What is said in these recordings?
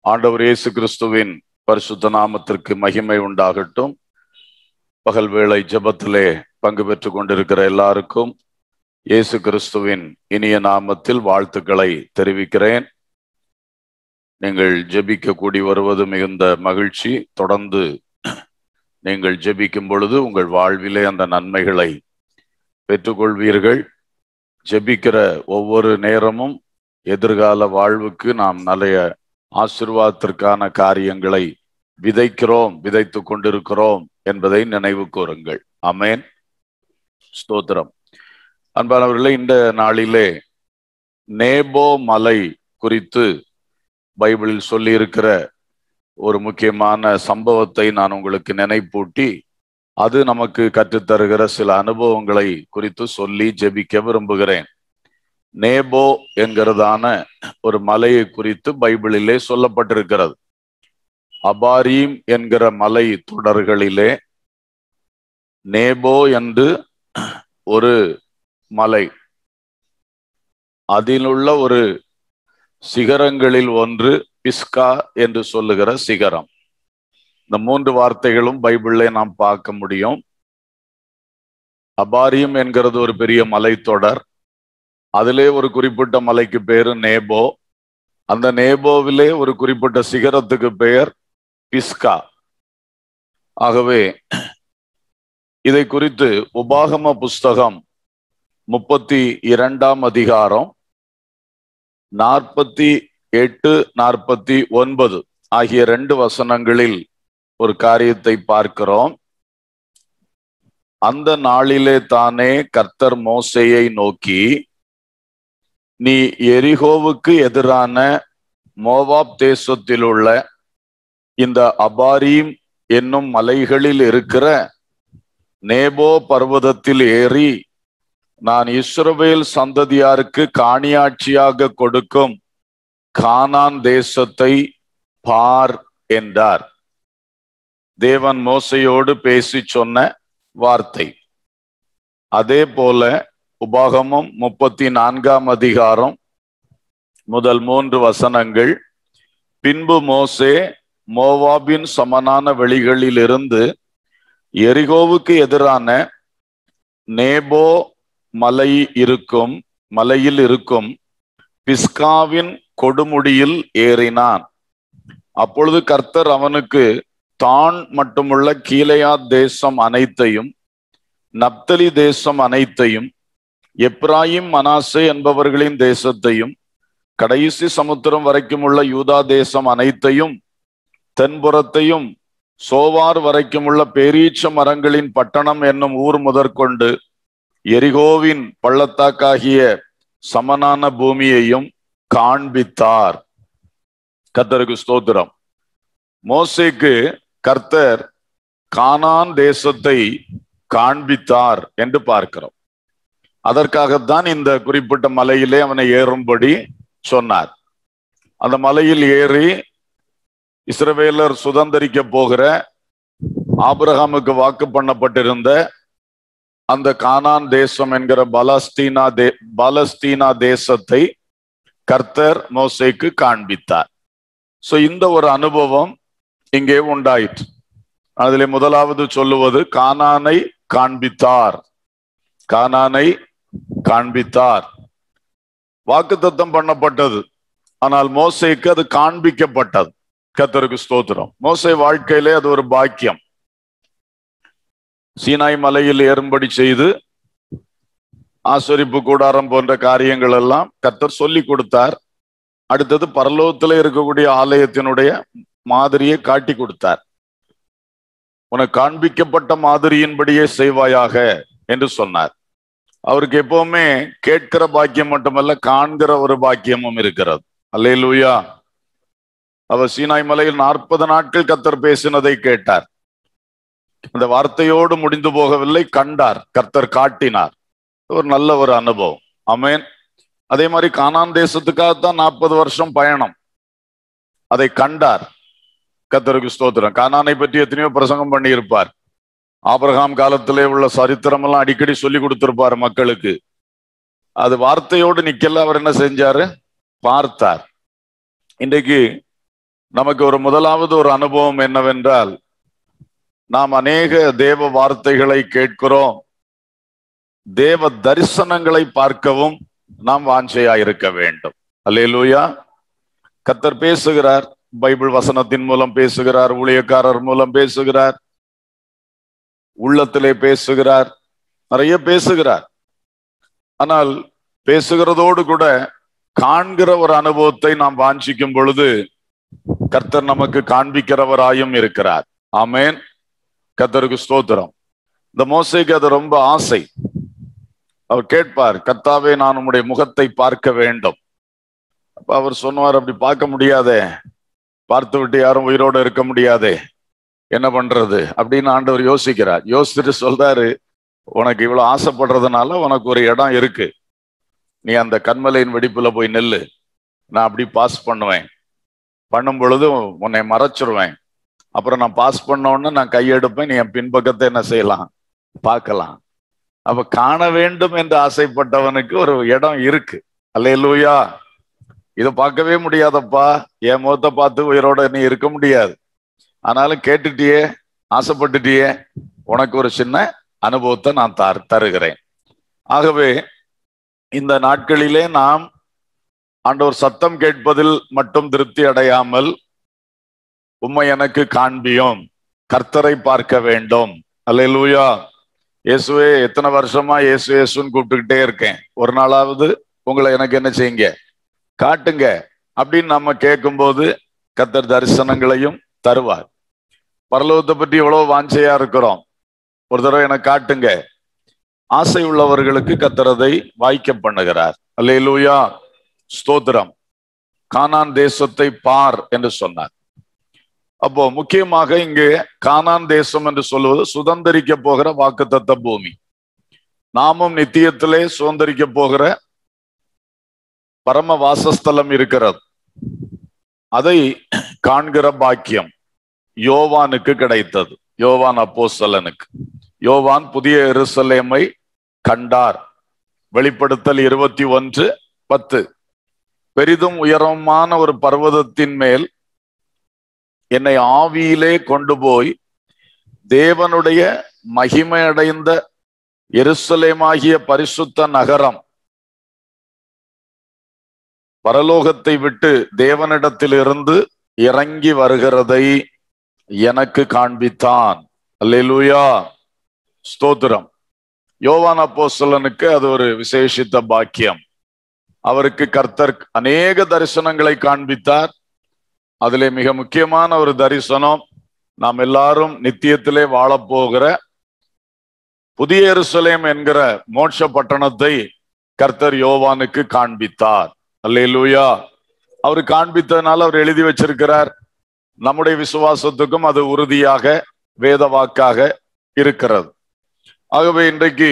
ஆண்டவர் இயேசு கிறிஸ்துவின் பரிசுத்த நாமத்திற்கு மகிமை உண்டாகட்டும் பகல் வேளை ஜெபத்திலே பங்கு பெற்றுக் கொண்டிருக்கிற எல்லாருக்கும் இயேசு கிறிஸ்துவின் இனிய நாமத்தில் வாழ்த்துக்களை தெரிவிக்கிறேன் நீங்கள் ஜெபிக்க கூடி வருவது மிகுந்த மகிழ்ச்சி தொடர்ந்து நீங்கள் ஜெபிக்கும் பொழுது உங்கள் வாழ்விலே அந்த நன்மைகளை பெற்றுக்கொள்வீர்கள் ஜெபிக்கிற ஒவ்வொரு நேரமும் எதிர்கால வாழ்வுக்கு நாம் நிறைய ஆசிர்வாதத்திற்கான காரியங்களை விதைக்கிறோம் விதைத்து கொண்டிருக்கிறோம் என்பதை நினைவு கூறுங்கள் அமேன் ஸ்தோத்திரம் அன்பானவர்களே இந்த நாளிலே நேபோ மலை குறித்து பைபிளில் சொல்லியிருக்கிற ஒரு முக்கியமான சம்பவத்தை நான் உங்களுக்கு நினைப்பூட்டி அது நமக்கு கற்றுத்தருகிற சில அனுபவங்களை குறித்து சொல்லி ஜெபிக்க விரும்புகிறேன் நேபோ என்கிறதான ஒரு மலையை குறித்து பைபிளிலே சொல்லப்பட்டிருக்கிறது அபாரீம் என்கிற மலை தொடர்களிலே நேபோ என்று ஒரு மலை அதிலுள்ள ஒரு சிகரங்களில் ஒன்று பிஸ்கா என்று சொல்லுகிற சிகரம் இந்த மூன்று வார்த்தைகளும் பைபிளிலே நாம் பார்க்க முடியும் அபாரியம் என்கிறது ஒரு பெரிய மலைத்தொடர் அதிலே ஒரு குறிப்பிட்ட மலைக்கு பேரு நேபோ அந்த நேபோவிலே ஒரு குறிப்பிட்ட சிகரத்துக்கு பெயர் பிஸ்கா ஆகவே இதை குறித்து உபாகம புஸ்தகம் முப்பத்தி இரண்டாம் அதிகாரம் நாற்பத்தி எட்டு நாற்பத்தி ஒன்பது ஆகிய ரெண்டு வசனங்களில் ஒரு காரியத்தை பார்க்கிறோம் அந்த நாளிலே தானே கர்த்தர் மோசையை நோக்கி நீ எரிகோவுக்கு எதிரான மோவாப் தேசத்தில் உள்ள இந்த அபாரீம் என்னும் மலைகளில் இருக்கிற நேபோ பர்வதத்தில் ஏறி நான் இஸ்ரவேல் சந்ததியாருக்கு காணியாட்சியாக கொடுக்கும் கானான் தேசத்தை பார் என்றார் தேவன் மோசையோடு பேசி சொன்ன வார்த்தை அதே போல உபாகமம் முப்பத்தி நான்காம் அதிகாரம் முதல் மூன்று வசனங்கள் பின்பு மோசே மோவாபின் சமனான வெளிகளில் இருந்து எரிகோவுக்கு எதிரான நேபோ மலை இருக்கும் மலையில் இருக்கும் பிஸ்காவின் கொடுமுடியில் ஏறினான் அப்பொழுது கர்த்தர் அவனுக்கு தான் மட்டுமுள்ள கீழையா தேசம் அனைத்தையும் நப்தலி தேசம் அனைத்தையும் எப்ராயிம் மனாசே என்பவர்களின் தேசத்தையும் கடைசி சமுத்திரம் வரைக்கும் உள்ள யூதா தேசம் அனைத்தையும் தென்புறத்தையும் சோவார் வரைக்கும் உள்ள பேரீச்ச மரங்களின் பட்டணம் என்னும் ஊர் முதற்கொண்டு எரிகோவின் பள்ளத்தாக்காகிய சமனான பூமியையும் காண்பித்தார் கர்த்தருக்கு ஸ்தோத்திரம் மோசேக்கு கர்த்தர் கானான் தேசத்தை காண்பித்தார் என்று பார்க்கிறோம் அதற்காகத்தான் இந்த குறிப்பிட்ட மலையிலே அவனை ஏறும்படி சொன்னார் அந்த மலையில் ஏறி இஸ்ரவேலர் சுதந்திரிக்க போகிற ஆபிரகாமுக்கு வாக்கு பண்ணப்பட்டிருந்த அந்த கானான் தேசம் என்கிற பலஸ்தீனா தே பலஸ்தீனா தேசத்தை கர்த்தர் மோசைக்கு காண்பித்தார் சோ இந்த ஒரு அனுபவம் இங்கே உண்டாயிற்று அதிலே முதலாவது சொல்லுவது கானானை காண்பித்தார் கானானை காண்பித்தார் வாக்குத்தத்தம் பண்ணப்பட்டது ஆனால் மோசைக்கு அது காண்பிக்கப்பட்டது கத்தருக்கு ஸ்தோத்திரம் மோசை வாழ்க்கையிலே அது ஒரு பாக்கியம் சீனாய் மலையில் ஏறும்படி செய்து ஆசரிப்பு கூடாரம் போன்ற காரியங்கள் எல்லாம் கத்தர் சொல்லி கொடுத்தார் அடுத்தது பரலோகத்துல இருக்கக்கூடிய ஆலயத்தினுடைய மாதிரியை காட்டி கொடுத்தார் உனக்கு காண்பிக்கப்பட்ட மாதிரியின்படியே செய்வாயாக என்று சொன்னார் அவருக்கு எப்பவுமே கேட்கிற பாக்கியம் மட்டுமல்ல காண்கிற ஒரு பாக்கியமும் இருக்கிறது அல்லே லூயா அவர் சீனாய் மலையில் நாற்பது நாட்கள் கத்தர் பேசினதை கேட்டார் அந்த வார்த்தையோடு முடிந்து போகவில்லை கண்டார் கர்த்தர் காட்டினார் ஒரு நல்ல ஒரு அனுபவம் அமேன் அதே மாதிரி கானான் தேசத்துக்காகத்தான் நாற்பது வருஷம் பயணம் அதை கண்டார் கத்தருக்கு ஸ்தோத்திரம் கானானை பற்றி எத்தனையோ பிரசங்கம் பண்ணி இருப்பார் ஆபிரகாம் காலத்திலே உள்ள சரித்திரம் எல்லாம் அடிக்கடி சொல்லி கொடுத்திருப்பார் மக்களுக்கு அது வார்த்தையோடு நிக்கல அவர் என்ன செஞ்சாரு பார்த்தார் இன்றைக்கு நமக்கு ஒரு முதலாவது ஒரு அனுபவம் என்னவென்றால் நாம் அநேக தேவ வார்த்தைகளை கேட்கிறோம் தேவ தரிசனங்களை பார்க்கவும் நாம் வாஞ்சையா இருக்க வேண்டும் அல்லேலூயா கத்தர் பேசுகிறார் பைபிள் வசனத்தின் மூலம் பேசுகிறார் ஊழியக்காரர் மூலம் பேசுகிறார் உள்ளத்திலே பேசுகிறார் நிறைய பேசுகிறார் ஆனால் பேசுகிறதோடு கூட காண்கிற ஒரு அனுபவத்தை நாம் வாஞ்சிக்கும் பொழுது கர்த்தர் நமக்கு காண்பிக்கிறவராயும் இருக்கிறார் ஆமேன் கர்த்தருக்கு ஸ்தோத்திரம் இந்த மோசைக்கு அது ரொம்ப ஆசை அவர் கேட்பார் கர்த்தாவே நான் உம்முடைய முகத்தை பார்க்க வேண்டும் அப்ப அவர் சொன்னார் அப்படி பார்க்க முடியாதே பார்த்து விட்டு யாரும் உயிரோட இருக்க முடியாதே என்ன பண்றது அப்படின்னு ஆண்டவர் யோசிக்கிறார் யோசிச்சுட்டு சொல்றாரு உனக்கு இவ்வளவு ஆசைப்படுறதுனால உனக்கு ஒரு இடம் இருக்கு நீ அந்த கண்மலையின் வெடிப்புல போய் நெல்லு நான் அப்படி பாஸ் பண்ணுவேன் பண்ணும் பொழுது உன்னை மறைச்சிருவேன் அப்புறம் நான் பாஸ் பண்ண உடனே நான் கையெடுப்பேன் நீ என் பின்பக்கத்தை என்ன செய்யலாம் பார்க்கலாம் அப்ப காண வேண்டும் என்று ஆசைப்பட்டவனுக்கு ஒரு இடம் இருக்கு அல்லையிலூயா இதை பார்க்கவே முடியாதப்பா என் முகத்தை பார்த்து உயிரோட நீ இருக்க முடியாது ஆனாலும் கேட்டுட்டியே ஆசைப்பட்டுட்டியே உனக்கு ஒரு சின்ன அனுபவத்தை நான் தர் தருகிறேன் ஆகவே இந்த நாட்களிலே நாம் ஆண்டவர் சத்தம் கேட்பதில் மட்டும் திருப்தி அடையாமல் உம்மை எனக்கு காண்பியும் கர்த்தரை பார்க்க வேண்டும் அல்லேலூயா இயேசுவே எத்தனை வருஷமா இயேசு இயேசுன்னு கூப்பிட்டுக்கிட்டே இருக்கேன் ஒரு நாளாவது உங்களை எனக்கு என்ன செய்யுங்க காட்டுங்க அப்படின்னு நம்ம கேட்கும்போது கர்த்தர் தரிசனங்களையும் தருவார் பரலோகத்தை பற்றி எவ்வளவு வாஞ்சையா இருக்கிறோம் ஒரு தடவை எனக்கு காட்டுங்க ஆசை உள்ளவர்களுக்கு கத்தரதை வாய்க்க பண்ணுகிறார் அல்லேலூயா ஸ்தோத்திரம் கானான் தேசத்தை பார் என்று சொன்னார் அப்போ முக்கியமாக இங்கு கானான் தேசம் என்று சொல்வது சுதந்திரிக்க போகிற வாக்குத்தத்த பூமி நாமும் நித்தியத்திலே சுதந்திரிக்க போகிற பரம வாசஸ்தலம் இருக்கிறது அதை காண்கிற பாக்கியம் யோவானுக்கு கிடைத்தது யோவான் அப்போஸ்தலனுக்கு யோவான் புதிய எருசலேமை கண்டார் வெளிப்படுத்தல் இருபத்தி ஒன்று பத்து பெரிதும் உயரமான ஒரு பர்வதத்தின் மேல் என்னை ஆவியிலே கொண்டு போய் தேவனுடைய மகிமையடைந்த எருசலேமாகிய பரிசுத்த நகரம் பரலோகத்தை விட்டு தேவனிடத்திலிருந்து இறங்கி வருகிறதை எனக்கு காண்பித்தான் அல்லேலூயா ஸ்தோத்திரம் யோவான் அப்போஸ்தலனுக்கு அது ஒரு விசேஷித்த பாக்கியம் அவருக்கு கர்த்தர் அநேக தரிசனங்களை காண்பித்தார் அதிலே மிக முக்கியமான ஒரு தரிசனம் நாம் எல்லாரும் நித்தியத்திலே வாழப்போகிற புதிய எருசலேம் என்கிற மோட்ச பட்டணத்தை கர்த்தர் யோவானுக்கு காண்பித்தார் அல்லேலூயா அவர் காண்பித்ததுனால அவர் எழுதி வச்சிருக்கிறார் நம்முடைய விசுவாசத்துக்கும் அது உறுதியாக வேத வாக்காக இருக்கிறது ஆகவே இன்றைக்கு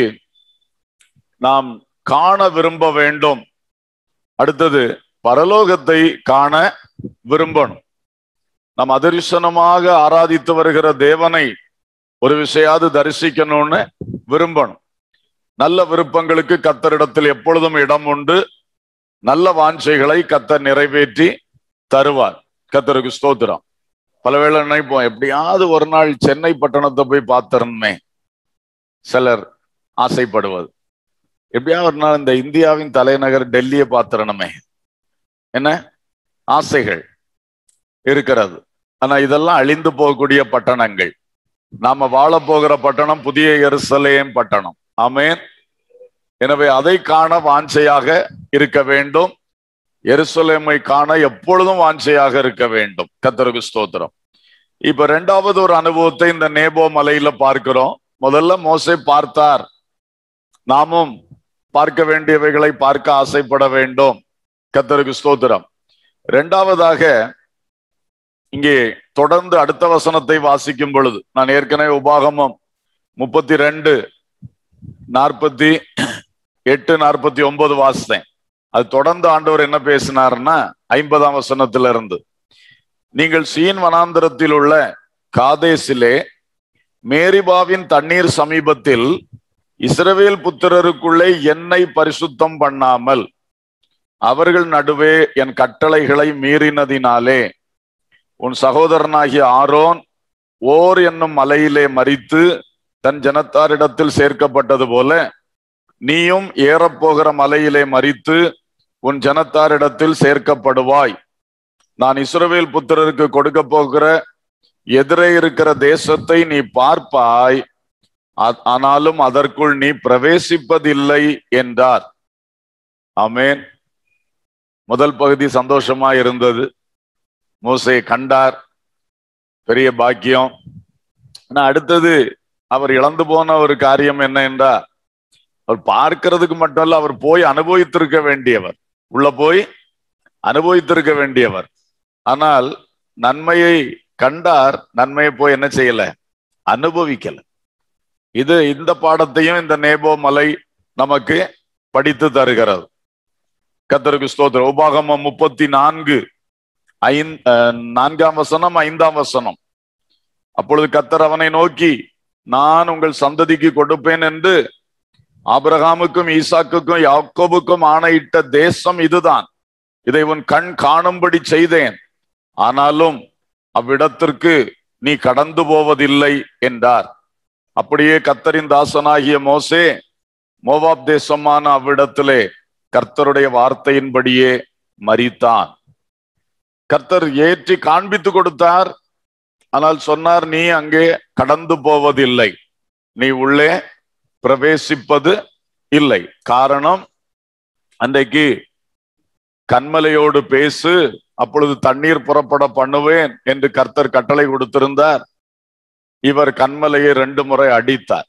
நாம் காண விரும்ப வேண்டும் அடுத்தது பரலோகத்தை காண விரும்பணும் நாம் அதரிசனமாக ஆராதித்து வருகிற தேவனை ஒரு விஷயாது தரிசிக்கணும்னு விரும்பணும் நல்ல விருப்பங்களுக்கு கத்தரிடத்தில் எப்பொழுதும் இடம் உண்டு நல்ல வாஞ்சைகளை கத்தர் நிறைவேற்றி தருவார் கத்தருக்கு ஸ்தோத்திரம் பலவேளை நினைப்போம் எப்படியாவது ஒரு நாள் சென்னை பட்டணத்தை போய் பார்த்திருந்தமே சிலர் ஆசைப்படுவது எப்படியாவது ஒரு நாள் இந்த இந்தியாவின் தலைநகர் டெல்லியை பார்த்திரணுமே என்ன ஆசைகள் இருக்கிறது ஆனா இதெல்லாம் அழிந்து போகக்கூடிய பட்டணங்கள் நாம வாழ போகிற பட்டணம் புதிய எருசலேம் பட்டணம் ஆமேன் எனவே அதை காண வாஞ்சையாக இருக்க வேண்டும் எருசலேமை காண எப்பொழுதும் வாஞ்சையாக இருக்க வேண்டும் கத்தருக்கு ஸ்தோத்திரம் இப்ப ரெண்டாவது ஒரு அனுபவத்தை இந்த நேபோ மலையில பார்க்கிறோம் முதல்ல மோசை பார்த்தார் நாமும் பார்க்க வேண்டியவைகளை பார்க்க ஆசைப்பட வேண்டும் கத்தருக்கு ஸ்தோத்திரம் இரண்டாவதாக இங்கே தொடர்ந்து அடுத்த வசனத்தை வாசிக்கும் பொழுது நான் ஏற்கனவே உபாகமம் முப்பத்தி ரெண்டு நாற்பத்தி எட்டு நாற்பத்தி ஒன்பது வாசித்தேன் அது தொடர்ந்து ஆண்டவர் என்ன பேசினார்னா ஐம்பதாம் வசனத்துல இருந்து நீங்கள் சீன் வனாந்திரத்தில் உள்ள காதேசிலே மேரிபாவின் தண்ணீர் சமீபத்தில் இஸ்ரவேல் புத்திரருக்குள்ளே என்னை பரிசுத்தம் பண்ணாமல் அவர்கள் நடுவே என் கட்டளைகளை மீறினதினாலே உன் சகோதரனாகிய ஆரோன் ஓர் என்னும் மலையிலே மறித்து தன் ஜனத்தாரிடத்தில் சேர்க்கப்பட்டது போல நீயும் ஏறப்போகிற மலையிலே மறித்து உன் ஜனத்தாரிடத்தில் சேர்க்கப்படுவாய் நான் இஸ்ரவேல் புத்திரருக்கு கொடுக்க போகிற எதிரே இருக்கிற தேசத்தை நீ பார்ப்பாய் ஆ- ஆனாலும் அதற்குள் நீ பிரவேசிப்பதில்லை என்றார் ஆமென் முதல் பகுதி சந்தோஷமா இருந்தது மோசே கண்டார் பெரிய பாக்கியம் ஆனா அடுத்தது அவர் இழந்து போன ஒரு காரியம் என்ன என்றா அவர் பார்க்கிறதுக்கு மட்டும் இல்ல அவர் போய் அனுபவித்திருக்க வேண்டியவர் உள்ள போய் அனுபவித்திருக்க வேண்டியவர் ஆனால் நன்மையை கண்டார் நன்மையை போய் என்ன செய்யல அனுபவிக்கல இது இந்த பாடத்தையும் இந்த நேபோ மலை நமக்கு படித்து தருகிறது கத்தருக்கு ஸ்தோத்திரம் உபாகமம் முப்பத்தி நான்கு ஐந் அஹ், நான்காம் வசனம் ஐந்தாம் வசனம் அப்பொழுது கத்தர் அவனை நோக்கி நான் உங்கள் சந்ததிக்கு கொடுப்பேன் என்று ஆபிரகாமுக்கும் ஈசாக்குக்கும் யாக்கோபுக்கும் ஆணையிட்ட தேசம் இதுதான் இதை உன் கண் காணும்படி செய்தேன் ஆனாலும் அவ்விடத்திற்கு நீ கடந்து போவதில்லை என்றார் அப்படியே கத்தரின் தாசனாகிய மோசே மோவாப் தேசமான அவ்விடத்திலே கர்த்தருடைய வார்த்தையின்படியே மரித்தான் கர்த்தர் ஏற்றி காண்பித்து கொடுத்தார் ஆனால் சொன்னார் நீ அங்கே கடந்து போவதில்லை நீ உள்ளே பிரவேசிப்பது இல்லை காரணம் அன்றைக்கு கண்மலையோடு பேசு அப்பொழுது தண்ணீர் புறப்பட பண்ணுவேன் என்று கர்த்தர் கட்டளை கொடுத்திருந்தார் இவர் கண்மலையை ரெண்டு முறை அடித்தார்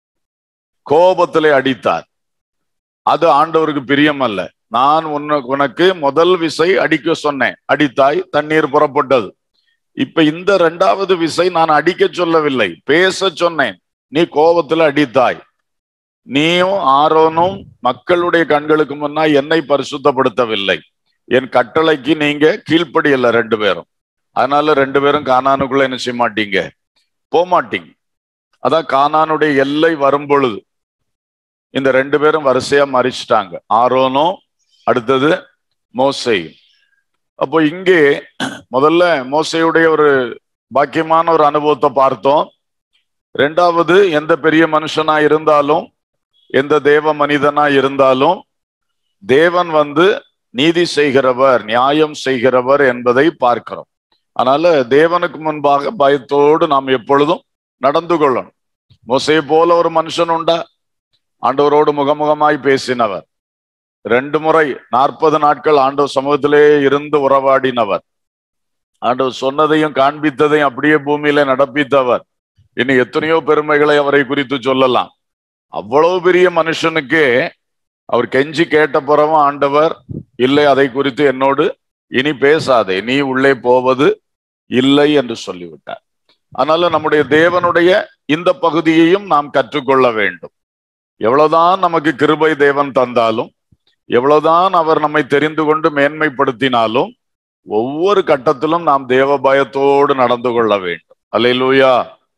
கோபத்திலே அடித்தார் அது ஆண்டவருக்கு பிரியம் அல்ல நான் உன்ன உனக்கு முதல் விசை அடிக்க சொன்னேன் அடித்தாய் தண்ணீர் புறப்பட்டது இப்ப இந்த ரெண்டாவது விசை நான் அடிக்க சொல்லவில்லை பேச சொன்னேன் நீ கோபத்துல அடித்தாய் நீயும் ஆரோனும் மக்களுடைய கண்களுக்கு முன்னா என்னை பரிசுத்தப்படுத்தவில்லை என் கட்டளைக்கு நீங்க கீழ்ப்படியல ரெண்டு பேரும் அதனால ரெண்டு பேரும் கானானுக்குள்ள என்ன செய்ய மாட்டீங்க போக மாட்டீங்க அதான் கானானுடைய எல்லை வரும் பொழுது இந்த ரெண்டு பேரும் வரிசையா மறிச்சிட்டாங்க ஆரோனும் அடுத்தது மோசையும் அப்போ இங்கே முதல்ல மோசையுடைய ஒரு பாக்கியமான ஒரு அனுபவத்தை பார்த்தோம் ரெண்டாவது எந்த பெரிய மனுஷனா இருந்தாலும் எந்த தேவ மனிதனா இருந்தாலும் தேவன் வந்து நீதி செய்கிறவர் நியாயம் செய்கிறவர் என்பதை பார்க்கிறோம் அதனால தேவனுக்கு முன்பாக பயத்தோடு நாம் எப்பொழுதும் நடந்து கொள்ளணும் மோசையை போல ஒரு மனுஷன் உண்டா ஆண்டவரோடு முகமுகமாய் பேசினவர் ரெண்டு முறை நாற்பது நாட்கள் ஆண்டவர் சமூகத்திலே இருந்து உறவாடினவர் ஆண்டவர் சொன்னதையும் காண்பித்ததையும் அப்படியே பூமியில நடப்பித்தவர் இன்னும் எத்தனையோ பெருமைகளை அவரை குறித்து சொல்லலாம் அவ்வளவு பெரிய மனுஷனுக்கே அவர் கெஞ்சி கேட்ட பிறவும் ஆண்டவர் இல்லை அதை குறித்து என்னோடு இனி பேசாதே நீ உள்ளே போவது இல்லை என்று சொல்லிவிட்டார் அதனால நம்முடைய தேவனுடைய இந்த பகுதியையும் நாம் கற்றுக்கொள்ள வேண்டும் எவ்வளவுதான் நமக்கு கிருபை தேவன் தந்தாலும் எவ்வளவுதான் அவர் நம்மை தெரிந்து கொண்டு மேன்மைப்படுத்தினாலும் ஒவ்வொரு கட்டத்திலும் நாம் தேவ பயத்தோடு நடந்து கொள்ள வேண்டும் அல்லையிலூயா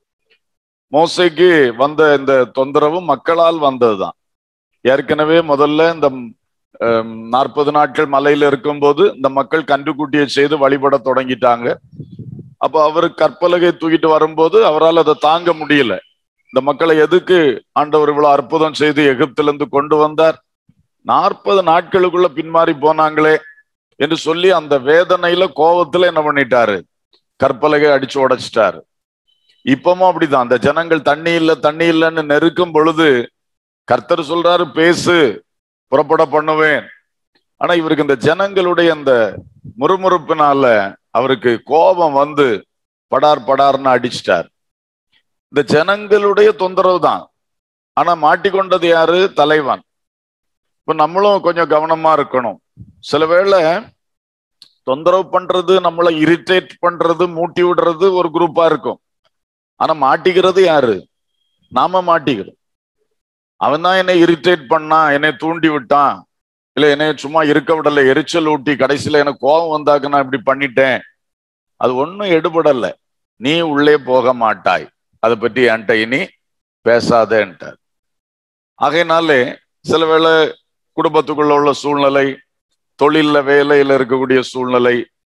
மோசைக்கு வந்த இந்த தொந்தரவு மக்களால் வந்ததுதான் ஏற்கனவே முதல்ல இந்த நாற்பது நாட்கள் மலையில இருக்கும்போது இந்த மக்கள் கன்றுக்குட்டியை செய்து வழிபட தொடங்கிட்டாங்க அப்ப அவர் கற்பலகை தூக்கிட்டு வரும்போது அவரால் அதை தாங்க முடியல இந்த மக்களை எதுக்கு ஆண்டவர் இவ்வளவு அற்புதம் செய்து எகிப்திலிருந்து கொண்டு வந்தார் நாற்பது நாட்களுக்குள்ள பின்மாறி போனாங்களே என்று சொல்லி அந்த வேதனையில கோபத்துல என்ன பண்ணிட்டாரு கற்பலகை அடிச்சு உடைச்சிட்டாரு இப்பவும் அப்படிதான் அந்த ஜனங்கள் தண்ணி இல்ல தண்ணி இல்லைன்னு நெருக்கும் பொழுது கர்த்தர் சொல்றாரு பேசு புறப்பட பண்ணுவேன் ஆனா இவருக்கு இந்த ஜனங்களுடைய அந்த முறுமுறுப்பினால அவருக்கு கோபம் வந்து படார் படார்னு அடிச்சிட்டார் இந்த ஜனங்களுடைய தொந்தரவு தான் ஆனா மாட்டிக்கொண்டது யாரு தலைவன் இப்ப நம்மளும் கொஞ்சம் கவனமா இருக்கணும் சில வேளை தொந்தரவு பண்றது நம்மளை இரிட்டேட் பண்றது மூட்டி விடுறது ஒரு குரூப்பா இருக்கும் ஆனா மாட்டிக்கிறது யாரு நாம மாட்டிக்கிறோம் அவன் தான் என்னை இரிட்டேட் பண்ணா என்னை தூண்டி விட்டான் இல்ல என்னை சும்மா இருக்க விடல எரிச்சல் ஊட்டி கடைசியில எனக்கு கோபம் வந்தாக்க நான் இப்படி பண்ணிட்டேன் அது ஒன்றும் எடுபடல நீ உள்ளே போக மாட்டாய் அதை பற்றி என்கிட்ட இனி பேசாதேன்ட்டார் ஆகையினாலே சில வேளை குடும்பத்துக்குள்ள உள்ள சூழ்நிலை தொழில்ல வேலையில இருக்கக்கூடிய சூழ்நிலை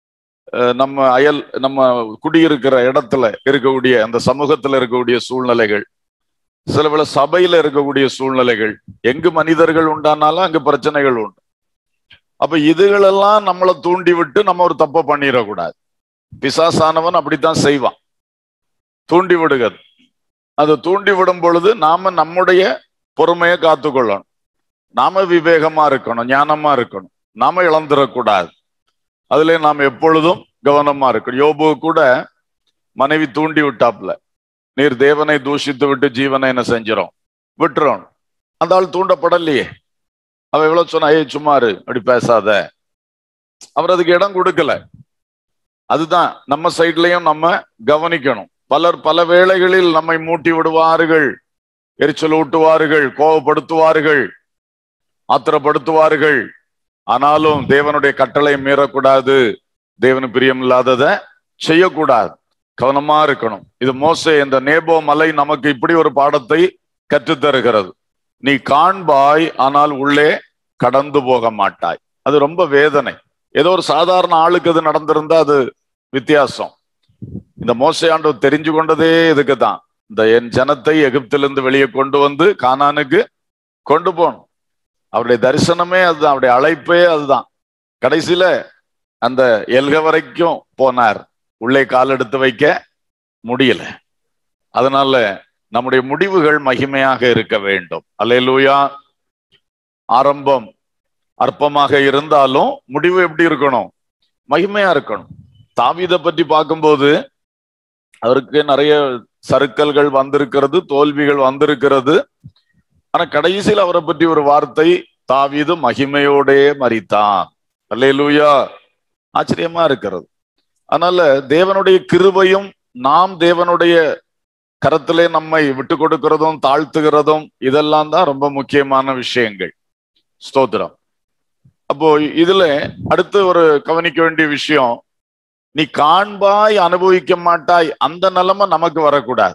அஹ், நம்ம அயல் நம்ம குடியிருக்கிற இடத்துல இருக்கக்கூடிய அந்த சமூகத்துல இருக்கக்கூடிய சூழ்நிலைகள் சில வேளை சபையில இருக்கக்கூடிய சூழ்நிலைகள் எங்கு மனிதர்கள் உண்டானாலும் அங்கு பிரச்சனைகள் உண்டு அப்ப இதுகளெல்லாம் நம்மளை தூண்டி விட்டு நம்ம ஒரு தப்பை பண்ணிடக்கூடாது பிசாசானவன் அப்படித்தான் செய்வான் தூண்டி விடுகிறது அது தூண்டி விடும் பொழுது நாம நம்முடைய பொறுமையை காத்துக்கொள்ளணும் நாம விவேகமா இருக்கணும் ஞானமா இருக்கணும் நாம இழந்துடக்கூடாது அதுல நாம் எப்பொழுதும் கவனமா இருக்கணும் யோபு கூட மனைவி தூண்டி விட்டாப்ல நீர் தேவனை தூஷித்து விட்டு ஜீவனை என்ன செஞ்சிரும் விட்டுறோம் அந்த ஆள் தூண்டப்படலையே அவ எவ்வளவு சொன்னா ஏய் சும்மாரு அப்படி பேசாத அவர் அதுக்கு இடம் கொடுக்கல அதுதான் நம்ம சைட்லயும் நம்ம கவனிக்கணும் பலர் பல வேளைகளில் நம்மை மூட்டி விடுவார்கள் எரிச்சல் ஊட்டுவார்கள் கோபப்படுத்துவார்கள் ஆத்திரப்படுத்துவார்கள் ஆனாலும் தேவனுடைய கட்டளை மீறக்கூடாது தேவனு பிரியம் இல்லாதத செய்யக்கூடாது கவனமா இருக்கணும் இது மோசே இந்த நேபோ மலை நமக்கு இப்படி ஒரு பாடத்தை கற்றுத்தருகிறது நீ காண்பாய் ஆனால் உள்ளே கடந்து போக மாட்டாய் அது ரொம்ப வேதனை ஏதோ ஒரு சாதாரண ஆளுக்கு அது நடந்திருந்தா அது வித்தியாசம் இந்த மோசை ஆண்டவர் தெரிஞ்சு கொண்டதே இதுக்கு தான் இந்த என் ஜனத்தை எகிப்திலிருந்து வெளியே கொண்டு வந்து கானானுக்கு கொண்டு போகணும் அவருடைய தரிசனமே அதுதான் அவருடைய அழைப்பே அதுதான் கடைசியில அந்த எல்க வரைக்கும் போனார் உள்ளே கால் எடுத்து வைக்க முடியல அதனால நம்முடைய முடிவுகள் மகிமையாக இருக்க வேண்டும் அல்லேலூயா ஆரம்பம் அற்பமாக இருந்தாலும் முடிவு எப்படி இருக்கணும் மகிமையா இருக்கணும் தாவீதை பற்றி பார்க்கும்போது அவருக்கு நிறைய சறுக்கல்கள் வந்திருக்கிறது தோல்விகள் வந்திருக்கிறது ஆனா கடைசியில் அவரை பற்றி ஒரு வார்த்தை தாவீது மகிமையோடே மறித்தான் அல்லேலூயா ஆச்சரியமா இருக்கிறது அதனால தேவனுடைய கிருபையும் நாம் தேவனுடைய கரத்திலே நம்மை விட்டு கொடுக்கிறதும் தாழ்த்துகிறதும் இதெல்லாம் தான் ரொம்ப முக்கியமான விஷயங்கள் ஸ்தோத்திரம் அப்போ இதுல அடுத்து ஒரு கவனிக்க வேண்டிய விஷயம் நீ காண்பாய் அனுபவிக்க மாட்டாய் அந்த நிலைமை நமக்கு வரக்கூடாது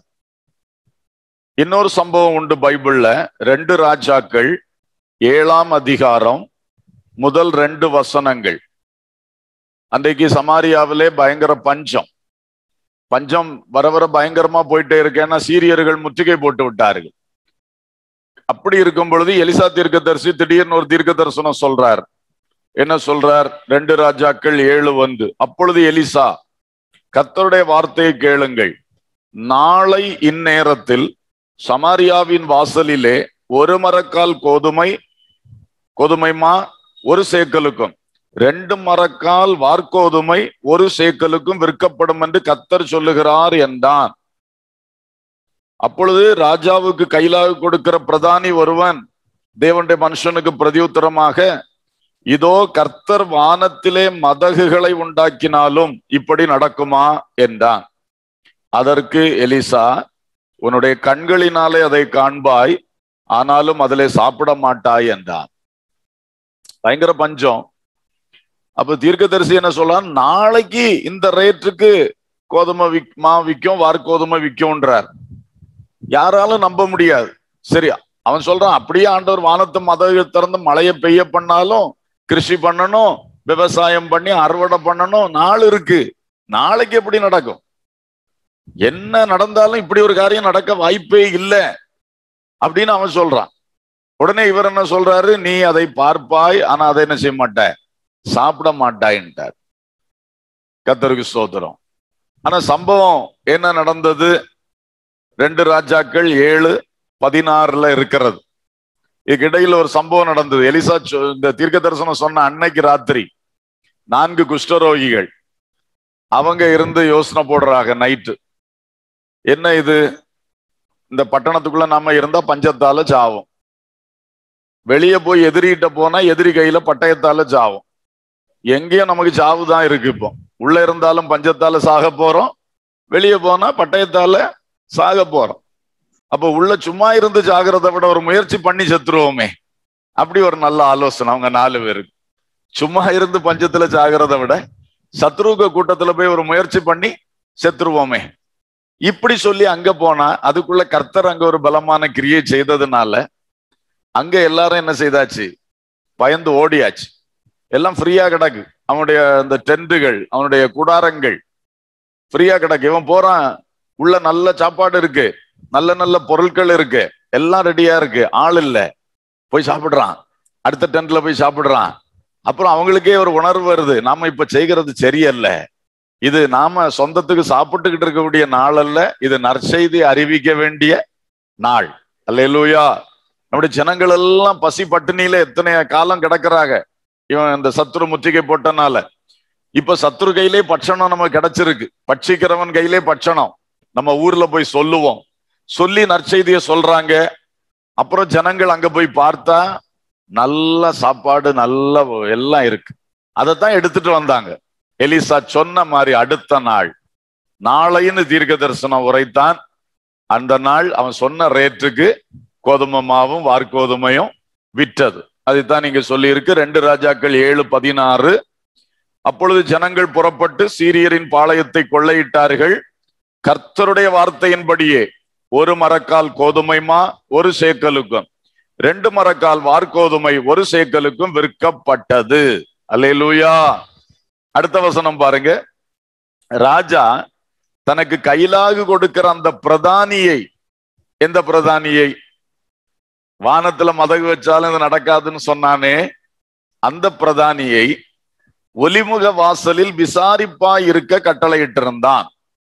இன்னொரு சம்பவம் உண்டு பைபிள்ல ரெண்டு ராஜாக்கள் ஏழாம் அதிகாரம் முதல் ரெண்டு வசனங்கள் அன்றைக்கு சமாரியாவிலே பயங்கர பஞ்சம் பஞ்சம் வர வர பயங்கரமா போயிட்டே இருக்கேன்னா சீரியர்கள் முற்றுகை போட்டு விட்டார்கள் அப்படி இருக்கும் பொழுது எலிசா தீர்க்கதரிசி திடீர்னு ஒரு தீர்க்க தரிசனம் சொல்றார் என்ன சொல்றார் ரெண்டு ராஜாக்கள் ஏழு வந்து அப்பொழுது எலிசா கர்த்தருடைய வார்த்தையை கேளுங்கள் நாளை இந்நேரத்தில் சமாரியாவின் வாசலிலே ஒரு மரக்கால் கோதுமை கோதுமைமா ஒரு சேக்கலுக்கும் ரெண்டு மரக்கால் வார்கோதுமை ஒரு சேக்கலுக்கும் விற்கப்படும் என்று கத்தர் சொல்லுகிறார் என்றான் அப்பொழுது ராஜாவுக்கு கையிலாக கொடுக்கிற பிரதானி ஒருவன் தேவனுடைய மனுஷனுக்கு பிரதியுத்தரமாக இதோ கர்த்தர் வானத்திலே மதகுகளை உண்டாக்கினாலும் இப்படி நடக்குமா என்றான் அதற்கு எலிசா உன்னுடைய கண்களினாலே அதை காண்பாய் ஆனாலும் அதிலே சாப்பிட மாட்டாய் என்றான் பயங்கர பஞ்சம் அப்ப தீர்க்கதரிசி என்ன சொல்லலாம் நாளைக்கு இந்த ரேட்டுக்கு கோதுமை விக் மா விற்கும் வார்கோதுமை விற்கும்ன்றார் யாராலும் நம்ப முடியாது சரி அவன் சொல்றான் அப்படியே ஆண்டவர் வானத்து மதகு திறந்து மழையை பெய்ய பண்ணாலும் கிருஷி பண்ணணும் விவசாயம் பண்ணி அறுவடை பண்ணணும் நாள் இருக்கு நாளைக்கு எப்படி நடக்கும் என்ன நடந்தாலும் இப்படி ஒரு காரியம் நடக்க வாய்ப்பே இல்லை அப்படின்னு அவன் சொல்றான் உடனே இவர் என்ன சொல்றாரு நீ அதை பார்ப்பாய் ஆனா அதை என்ன செய்ய மாட்ட சாப்பிட மாட்டாயின்ட்டார் கத்தருக்கு சோதரம் ஆனா சம்பவம் என்ன நடந்தது ரெண்டு ராஜாக்கள் ஏழு பதினாறுல இருக்கிறது இதுக்கு இடையில ஒரு சம்பவம் நடந்தது எலிசா சொ- இந்த தீர்க்க தரிசனம் சொன்ன அன்னைக்கு ராத்திரி நான்கு குஷ்டரோகிகள் அவங்க இருந்து யோசனை போடுறாங்க நைட்டு என்ன இது இந்த பட்டணத்துக்குள்ள நாம இருந்தா பஞ்சத்தால சாவும் வெளியே போய் எதிரிகிட்ட போனா எதிரி கையில பட்டயத்தால சாவும் எங்கேயும் நமக்கு சாவு தான் இருக்கு இப்போ உள்ள இருந்தாலும் பஞ்சத்தால சாக போறோம் வெளியே போனா பட்டயத்தால சாக போறோம் அப்ப உள்ள சும்மா இருந்து சாகிறத விட ஒரு முயற்சி பண்ணி செத்துருவோமே அப்படி ஒரு நல்ல ஆலோசனை அவங்க நாலு பேருக்கு சும்மா இருந்து பஞ்சத்துல சாகிறத விட சத்ருக கூட்டத்துல போய் ஒரு முயற்சி பண்ணி செத்துருவோமே இப்படி சொல்லி அங்க போனா அதுக்குள்ள கர்த்தர் அங்க ஒரு பலமான கிரியை செய்ததுனால அங்க எல்லாரும் என்ன செய்தாச்சு பயந்து ஓடியாச்சு எல்லாம் ஃப்ரீயா கிடக்கு அவனுடைய அந்த டென்ட்டுகள் அவனுடைய கூடாரங்கள் ஃப்ரீயா கிடக்கு இவன் போறான் உள்ள நல்ல சாப்பாடு இருக்கு நல்ல நல்ல பொருட்கள் இருக்கு எல்லாம் ரெடியா இருக்கு ஆள் இல்ல போய் சாப்பிடுறான் அடுத்த டென்ட்ல போய் சாப்பிடுறான் அப்புறம் அவங்களுக்கே ஒரு உணர்வு வருது நாம இப்ப செய்கிறது சரியல்ல இது நாம சொந்தத்துக்கு சாப்பிட்டுக்கிட்டு இருக்கக்கூடிய நாள் அல்ல இது நற்செய்தி அறிவிக்க வேண்டிய நாள் அல்லேலூயா நம்முடைய ஜனங்கள் எல்லாம் பசி பட்டினியில எத்தனை காலம் கிடக்குறாங்க இவன் இந்த சத்துரு முற்றுகை போட்டனால இப்ப சத்துரு கையிலே பட்சணம் நமக்கு கிடைச்சிருக்கு பட்சிக்கிறவன் கையிலே பட்சணம் நம்ம ஊர்ல போய் சொல்லுவோம் சொல்லி நற்செய்திய சொல்றாங்க அப்புறம் ஜனங்கள் அங்க போய் பார்த்தா நல்ல சாப்பாடு நல்ல எல்லாம் இருக்கு அதைத்தான் எடுத்துட்டு வந்தாங்க எலிசா சொன்ன மாதிரி அடுத்த நாள் நாளைன்னு தீர்க்க தரிசனம் உரைத்தான் அந்த நாள் அவன் சொன்ன ரேட்டுக்கு கோதுமை மாவும் வார்கோதுமையும் விற்றது அதைத்தான் நீங்க சொல்லி இருக்கு ரெண்டு ராஜாக்கள் ஏழு பதினாறு அப்பொழுது ஜனங்கள் புறப்பட்டு சீரியரின் பாளையத்தை கொள்ளையிட்டார்கள் கர்த்தருடைய வார்த்தையின்படியே ஒரு மரக்கால் கோதுமை மா ஒரு சேக்கலுக்கும் ரெண்டு மரக்கால் வார்கோதுமை ஒரு சேக்கலுக்கும் விற்கப்பட்டது அல்லேலூயா அடுத்த வசனம் பாருங்க ராஜா தனக்கு கையிலாகு கொடுக்கிற அந்த பிரதானியை எந்த பிரதானியை வானத்துல மதகு வச்சாலும் இது நடக்காதுன்னு சொன்னானே அந்த பிரதானியை ஒலிமுக வாசலில் விசாரிப்பா இருக்க கட்டளையிட்டிருந்தான்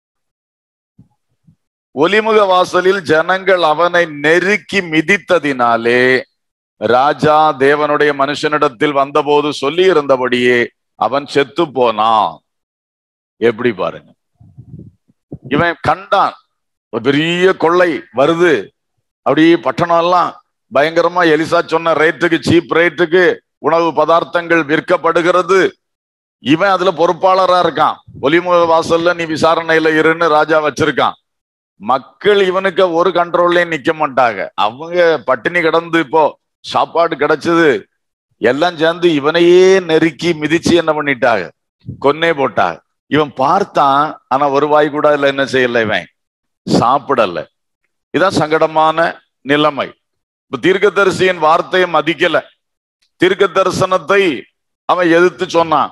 ஒலிமுக வாசலில் ஜனங்கள் அவனை நெருக்கி மிதித்ததினாலே ராஜா தேவனுடைய மனுஷனிடத்தில் வந்தபோது சொல்லி இருந்தபடியே அவன் செத்து போனான் எப்படி பாருங்க இவன் கண்டான் ஒரு பெரிய கொள்ளை வருது அப்படியே பட்டணம் எல்லாம் பயங்கரமா எலிசா சொன்ன ரேட்டுக்கு சீப் ரேட்டுக்கு உணவு பதார்த்தங்கள் விற்கப்படுகிறது இவன் அதுல பொறுப்பாளரா இருக்கான் ஒலிமுக வாசல்ல நீ விசாரணையில இருன்னு ராஜா வச்சிருக்கான் மக்கள் இவனுக்கு ஒரு கண்ட்ரோல்லையும் நிக்க மாட்டாங்க அவங்க பட்டினி கிடந்து இப்போ சாப்பாடு கிடைச்சது எல்லாம் சேர்ந்து இவனையே நெருக்கி மிதிச்சு என்ன பண்ணிட்டாங்க கொன்னே போட்டாங்க இவன் பார்த்தான் ஆனா ஒரு வாய் கூட இல்ல என்ன செய்யல இவன் சாப்பிடல இதான் சங்கடமான நிலைமை இப்ப தீர்க்கதரிசியின் வார்த்தையை மதிக்கல தீர்க்க தரிசனத்தை அவன் எதிர்த்து சொன்னான்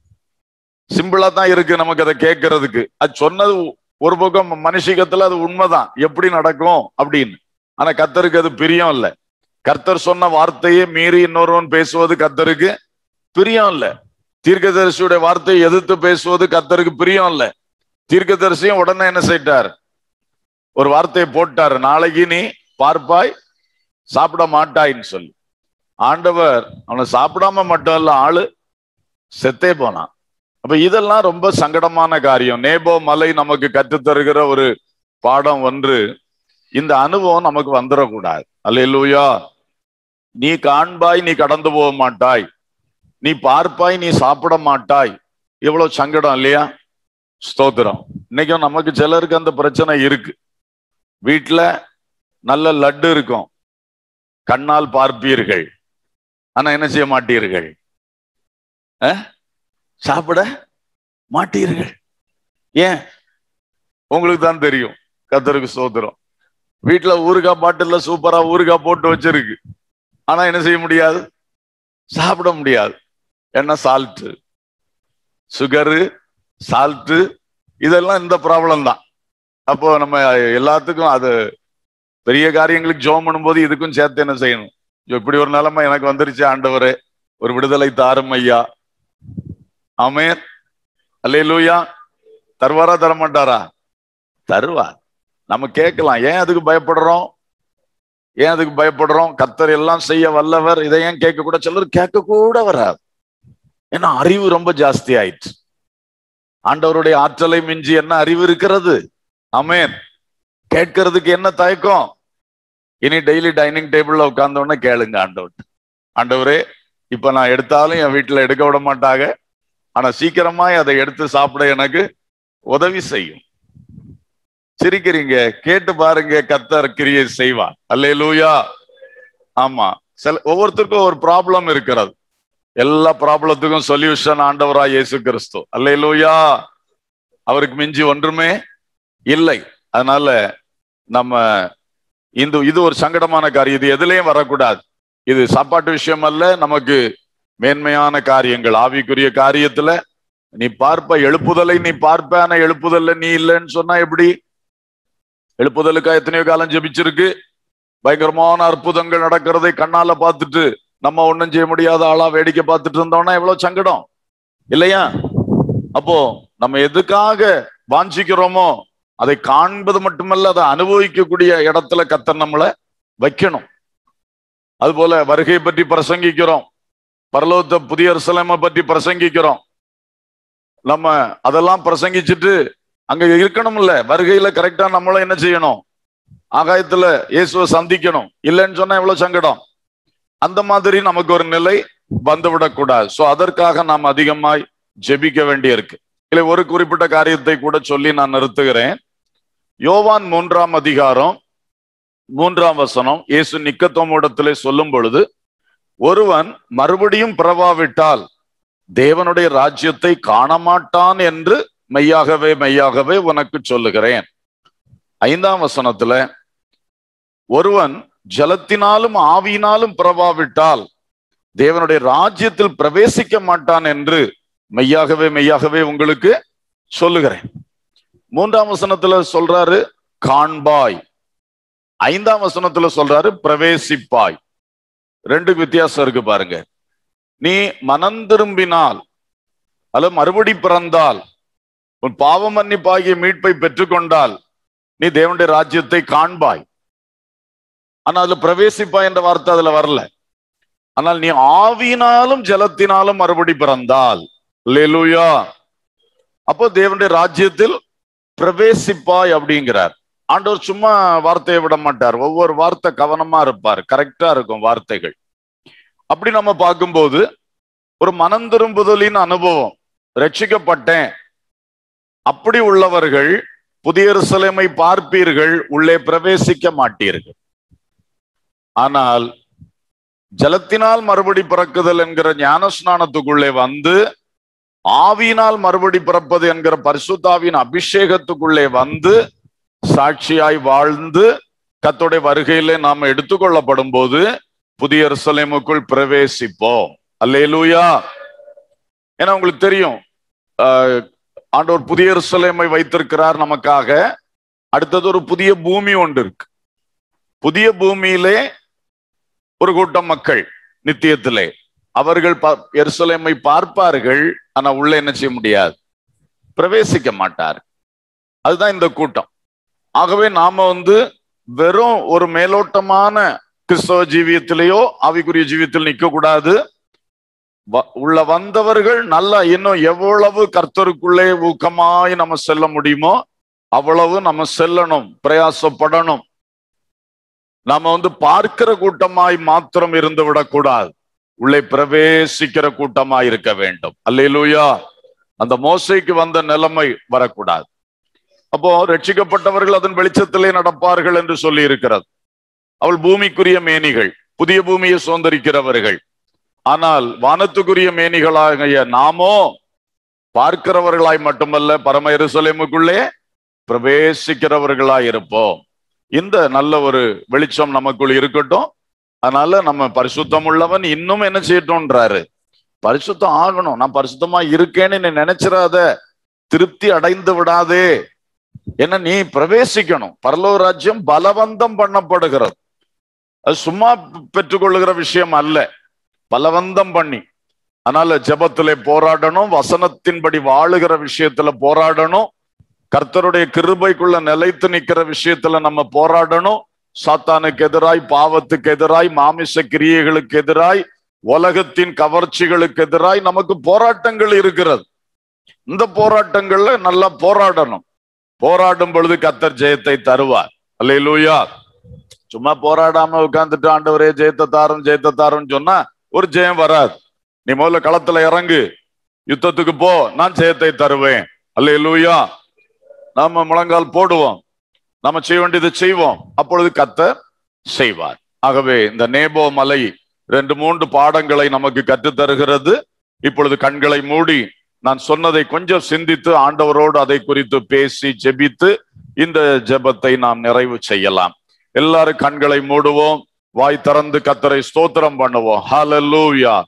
சிம்பிளா தான் இருக்கு நமக்கு அதை கேட்கறதுக்கு அது சொன்னது ஒரு பக்கம் மனுஷிகத்துல அது உண்மைதான் எப்படி நடக்கும் அப்படின்னு ஆனா கத்தருக்கு அது பிரியம் இல்ல கர்த்தர் சொன்ன வார்த்தையே மீறி இன்னொருவன் பேசுவது கத்தருக்கு பிரியம் இல்ல தீர்க்கதரிசியுடைய வார்த்தையை எதிர்த்து பேசுவது கத்தருக்கு பிரியம் இல்ல தீர்க்கதரிசியும் உடனே என்ன செய்தார் ஒரு வார்த்தையை போட்டாரு நாளைக்கு நீ பார்ப்பாய் சாப்பிட மாட்டாயின்னு சொல்லி ஆண்டவர் அவனை சாப்பிடாம மட்டும் இல்ல ஆளு செத்தே போனான் அப்ப இதெல்லாம் ரொம்ப சங்கடமான காரியம் நேபோ மலை நமக்கு கற்றுத்தருகிற ஒரு பாடம் ஒன்று இந்த அனுபவம் நமக்கு வந்துடக்கூடாது அல்லேலூயா நீ காண்பாய் நீ கடந்து போக மாட்டாய் நீ பார்ப்பாய் நீ சாப்பிட மாட்டாய் எவ்வளவு சங்கடம் இல்லையா ஸ்தோத்திரம் இன்னைக்கும் நமக்கு சிலருக்கு அந்த பிரச்சனை இருக்கு வீட்டுல நல்ல லட்டு இருக்கும் கண்ணால் பார்ப்பீர்கள் ஆனா என்ன செய்ய மாட்டீர்கள் அஹ்? சாப்பிட மாட்டீர்கள் ஏன் உங்களுக்கு தான் தெரியும் கத்தருக்கு சோதரம் வீட்டுல ஊறுகாய் பாட்டில்ல சூப்பரா ஊறுகாய் போட்டு வச்சிருக்கு ஆனா என்ன செய்ய முடியாது சாப்பிட முடியாது என்ன சால்ட்டு சுகரு சால்ட்டு இதெல்லாம் இந்த ப்ராப்ளம் தான் அப்போ நம்ம எல்லாத்துக்கும் அது பெரிய காரியங்களுக்கு ஜோம் பண்ணும்போது இதுக்கும் சேர்த்து என்ன செய்யணும் ஐயோ, இப்படி ஒரு நிலைமை எனக்கு வந்துருச்சு ஆண்டவரே ஒரு விடுதலை தாரும் ஐயா ஆமேன் அல்லேலூயா தருவாரா தரமாட்டாரா தருவார் நம்ம கேட்கலாம் ஏன் அதுக்கு பயப்படுறோம் ஏன் அதுக்கு பயப்படுறோம் கத்தர் எல்லாம் செய்ய வல்லவர் இதை ஏன் கேட்க கூட சிலர் கேட்க கூட வராது ஏன்னா அறிவு ரொம்ப ஜாஸ்தி ஆயிடுச்சு ஆண்டவருடைய ஆற்றலை மிஞ்சி என்ன அறிவு இருக்கிறது ஆமேன் கேட்கறதுக்கு என்ன தயக்கம் இனி டெய்லி டைனிங் டேபிள்ல உட்கார்ந்த உடனே கேளுங்க ஆண்டவர் ஆண்டவரே இப்ப நான் எடுத்தாலும் என் வீட்டுல எடுக்க விட மாட்டாங்க ஆனா சீக்கிரமா அதை எடுத்து சாப்பிட எனக்கு உதவி செய்யும் சிரிக்கிறீங்க கேட்டு பாருங்க கத்தர் கிரியை செய்வார் அல்லேலூயா ஆமா சில ஒவ்வொருத்தருக்கும் ஒரு ப்ராப்ளம் இருக்கிறது எல்லா ப்ராப்ளத்துக்கும் சொல்யூஷன் ஆண்டவரா இயேசு கிறிஸ்து அல்லேலூயா அவருக்கு மிஞ்சி ஒன்றுமே இல்லை அதனால நம்ம இந்த இது ஒரு சங்கடமான காரியம் இது எதுலயும் வரக்கூடாது இது சாப்பாட்டு விஷயம் அல்ல நமக்கு மேன்மையான காரியங்கள் ஆவிக்குரிய காரியத்துல நீ பார்ப்ப எழுப்புதலை நீ பார்ப்ப ஆனா எழுப்புதல்ல நீ இல்லைன்னு சொன்னா எப்படி எழுப்புதலுக்கா எத்தனையோ காலம் ஜெபிச்சிருக்கு பயங்கரமான அற்புதங்கள் நடக்கிறதை கண்ணால பார்த்துட்டு நம்ம ஒண்ணும் செய்ய முடியாத ஆளா வேடிக்கை பார்த்துட்டு இருந்தோம்னா எவ்வளவு சங்கடம் இல்லையா அப்போ நம்ம எதுக்காக வாஞ்சிக்கிறோமோ அதை காண்பது மட்டுமல்ல அதை அனுபவிக்கக்கூடிய இடத்துல கத்தர் நம்மளை வைக்கணும் அதுபோல வருகை பற்றி பிரசங்கிக்கிறோம் பரலோகத்தை புதிய அரசலமை பற்றி பிரசங்கிக்கிறோம் நம்ம அதெல்லாம் பிரசங்கிச்சுட்டு அங்க இருக்கணும்ல வருகையில கரெக்டா நம்மளும் என்ன செய்யணும் ஆகாயத்துல இயேசுவை சந்திக்கணும் இல்லைன்னு சொன்னா எவ்வளவு சங்கடம் அந்த மாதிரி நமக்கு ஒரு நிலை வந்துவிடக்கூடாது சோ அதற்காக நாம் அதிகமாய் ஜெபிக்க வேண்டியிருக்கு இல்லை ஒரு குறிப்பிட்ட காரியத்தை கூட சொல்லி நான் நிறுத்துகிறேன் யோவான் மூன்றாம் அதிகாரம் மூன்றாம் வசனம் இயேசு நிக்கத்தோமிடத்திலே சொல்லும் பொழுது ஒருவன் மறுபடியும் பிறவாவிட்டால் தேவனுடைய ராஜ்யத்தை காணமாட்டான் என்று மெய்யாகவே மெய்யாகவே உனக்கு சொல்லுகிறேன் ஐந்தாம் வசனத்துல ஒருவன் ஜலத்தினாலும் ஆவியினாலும் பிறவாவிட்டால் தேவனுடைய ராஜ்யத்தில் பிரவேசிக்க மாட்டான் என்று மெய்யாகவே மெய்யாகவே உங்களுக்கு சொல்லுகிறேன் மூன்றாம் வசனத்துல சொல்றாரு காண்பாய் ஐந்தாம் வசனத்துல சொல்றாரு பிரவேசிப்பாய் ரெண்டு வித்தியாசம் இருக்கு பாருங்க நீ மனம் திரும்பினால் அல்லது மறுபடி பிறந்தால் உன் பாவ மன்னிப்பாகிய மீட்பை பெற்றுக்கொண்டால் நீ தேவனுடைய ராஜ்யத்தை காண்பாய் ஆனா அதுல பிரவேசிப்பாய் என்ற வார்த்தை அதுல வரல ஆனால் நீ ஆவியினாலும் ஜலத்தினாலும் மறுபடி பிறந்தால் லேலுயா அப்போ தேவனுடைய ராஜ்யத்தில் பிரவேசிப்பாய் அப்படிங்கிறார் ஆண்டவர் சும்மா வார்த்தையை விட மாட்டார் ஒவ்வொரு வார்த்தை கவனமா இருப்பார் கரெக்டா இருக்கும் வார்த்தைகள் அப்படி நம்ம பார்க்கும்போது ஒரு மனம் திரும்புதலின் அனுபவம் ரட்சிக்கப்பட்டேன் அப்படி உள்ளவர்கள் புதிய எருசலேமை பார்ப்பீர்கள் உள்ளே பிரவேசிக்க மாட்டீர்கள் ஆனால் ஜலத்தினால் மறுபடி பிறக்குதல் என்கிற ஞானஸ்நானத்துக்குள்ளே வந்து ஆவியினால் மறுபடி பிறப்பது என்கிற பரிசுத்தாவின் அபிஷேகத்துக்குள்ளே வந்து சாட்சியாய் வாழ்ந்து கத்தோடைய வருகையிலே நாம் எடுத்துக்கொள்ளப்படும் போது புதிய எருசலேமுக்குள் பிரவேசிப்போம் அல்லேலூயா ஏன்னா உங்களுக்கு தெரியும் ஆஹ், ஆண்டவர் புதிய எருசலேமை வைத்திருக்கிறார் நமக்காக அடுத்தது ஒரு புதிய பூமி ஒன்று இருக்கு புதிய பூமியிலே ஒரு கூட்டம் மக்கள் நித்தியத்திலே அவர்கள் ப- எருசலேமை பார்ப்பார்கள் ஆனா உள்ள என்ன செய்ய முடியாது பிரவேசிக்க மாட்டார் அதுதான் இந்த கூட்டம் ஆகவே நாம வந்து வெறும் ஒரு மேலோட்டமான கிறிஸ்தவ ஜீவியத்திலேயோ ஆவிக்குரிய ஜீவியத்தில் நிற்க கூடாது வ- உள்ள வந்தவர்கள் நல்லா இன்னும் எவ்வளவு கர்த்தருக்குள்ளே ஊக்கமாய் நம்ம செல்ல முடியுமோ அவ்வளவு நம்ம செல்லணும் பிரயாசப்படணும் நாம வந்து பார்க்கிற கூட்டமாய் மாத்திரம் இருந்து விடக்கூடாது உள்ளே பிரவேசிக்கிற கூட்டமாய் இருக்க வேண்டும் அல்லேலூயா அந்த மோசைக்கு வந்த நிலைமை வரக்கூடாது அப்போ ரட்சிக்கப்பட்டவர்கள் அதன் வெளிச்சத்திலே நடப்பார்கள் என்று சொல்லி இருக்கிறது அவள் பூமிக்குரிய மேனிகள் புதிய பூமியை சுதந்திரிக்கிறவர்கள் ஆனால் வானத்துக்குரிய மேனிகளாகிய நாமோ பார்க்கிறவர்களாய் மட்டுமல்ல பரம எருசலேமுக்குள்ளே பிரவேசிக்கிறவர்களாய் இருப்போம் இந்த நல்ல ஒரு வெளிச்சம் நமக்குள் இருக்கட்டும் அதனால நம்ம பரிசுத்தம் உள்ளவன் இன்னும் என்ன செய்யட்டும்ன்றாரு பரிசுத்தம் ஆகணும் நான் பரிசுத்தமா இருக்கேன்னு நீ நினைச்சிடாத திருப்தி அடைந்து விடாதே என்ன நீ பிரவேசிக்கணும் பரலோக ராஜ்யம் பலவந்தம் பண்ணப்படுகிறது அது சும்மா பெற்றுக்கொள்ளுகிற விஷயம் அல்ல பலவந்தம் பண்ணி அதனால ஜெபத்திலே போராடணும் வசனத்தின்படி வாழுகிற விஷயத்துல போராடணும் கர்த்தருடைய கிருபைக்குள்ள நிலைத்து நிக்கிற விஷயத்துல நம்ம போராடணும் சாத்தானுக்கு எதிராய் பாவத்துக்கு எதிராய் மாமிச கிரியைகளுக்கு எதிராய் உலகத்தின் கவர்ச்சிகளுக்கு எதிராய் நமக்கு போராட்டங்கள் இருக்கிறது இந்த போராட்டங்கள்ல நல்லா போராடணும் போராடும் பொழுது கத்தர் ஜெயத்தை தருவார் அல்லேலூயா சும்மா போராடாம உட்கார்ந்துட்டு ஆண்டவரே ஜெயத்தை தாரும் ஜெயத்தை தாரும்னு சொன்னா ஒரு ஜெயம் வராது நீ முதல்ல களத்துல இறங்கு யுத்தத்துக்கு போ நான் ஜெயத்தை தருவேன் அல்லேலூயா நாம முழங்கால் போடுவோம் நம்ம செய்ய வேண்டியதை செய்வோம் அப்பொழுது கத்தர் செய்வார் ஆகவே இந்த நேபோ மலை ரெண்டு மூன்று பாடங்களை நமக்கு கற்றுத் தருகிறது இப்பொழுது கண்களை மூடி நான் சொன்னதை கொஞ்சம் சிந்தித்து ஆண்டவரோடு அதை குறித்து பேசி ஜெபித்து இந்த ஜெபத்தை நாம் நிறைவு செய்யலாம் எல்லாரும் கண்களை மூடுவோம் வாய் திறந்து கத்தரை ஸ்தோத்திரம் பண்ணுவோம் ஹalleluya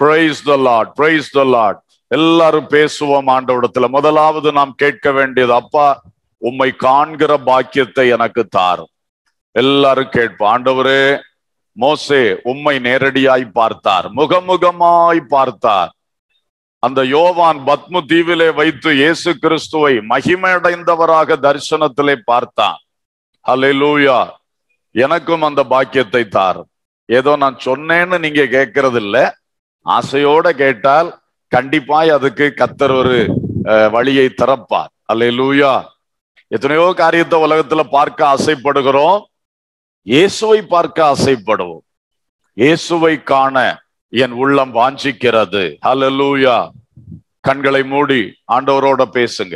praise the Lord praise the Lord எல்லாரும் பேசுவோம் ஆண்டவடத்துல முதலாவது நாம் கேட்க வேண்டியது அப்பா உம்மை காண்கிற பாக்கியத்தை எனக்கு தாரும் எல்லாரும் கேட்போம் ஆண்டவரே மோசே உம்மை நேரடியாய் பார்த்தார் முகமுகமாய் பார்த்தார் அந்த யோவான் பத்மு தீவிலே வைத்து இயேசு கிறிஸ்துவை மகிமையடைந்தவராக தரிசனத்திலே பார்த்தான் ஹalleluya எனக்கும் அந்த பாக்கியத்தை தாரும் ஏதோ நான் சொன்னேன்னு நீங்க கேட்கறது இல்ல ஆசையோட கேட்டால் கண்டிப்பாய் அதுக்கு கத்தர் ஒரு அஹ், வழியை திறப்பார் அல்லேலூயா எத்தனையோ காரியத்தை உலகத்துல பார்க்க ஆசைப்படுகிறோம் இயேசுவை பார்க்க ஆசைப்படுவோம் இயேசுவை காண என் உள்ளம் வாஞ்சிக்கிறது ஹalleluya கண்களை மூடி ஆண்டவரோட பேசுங்க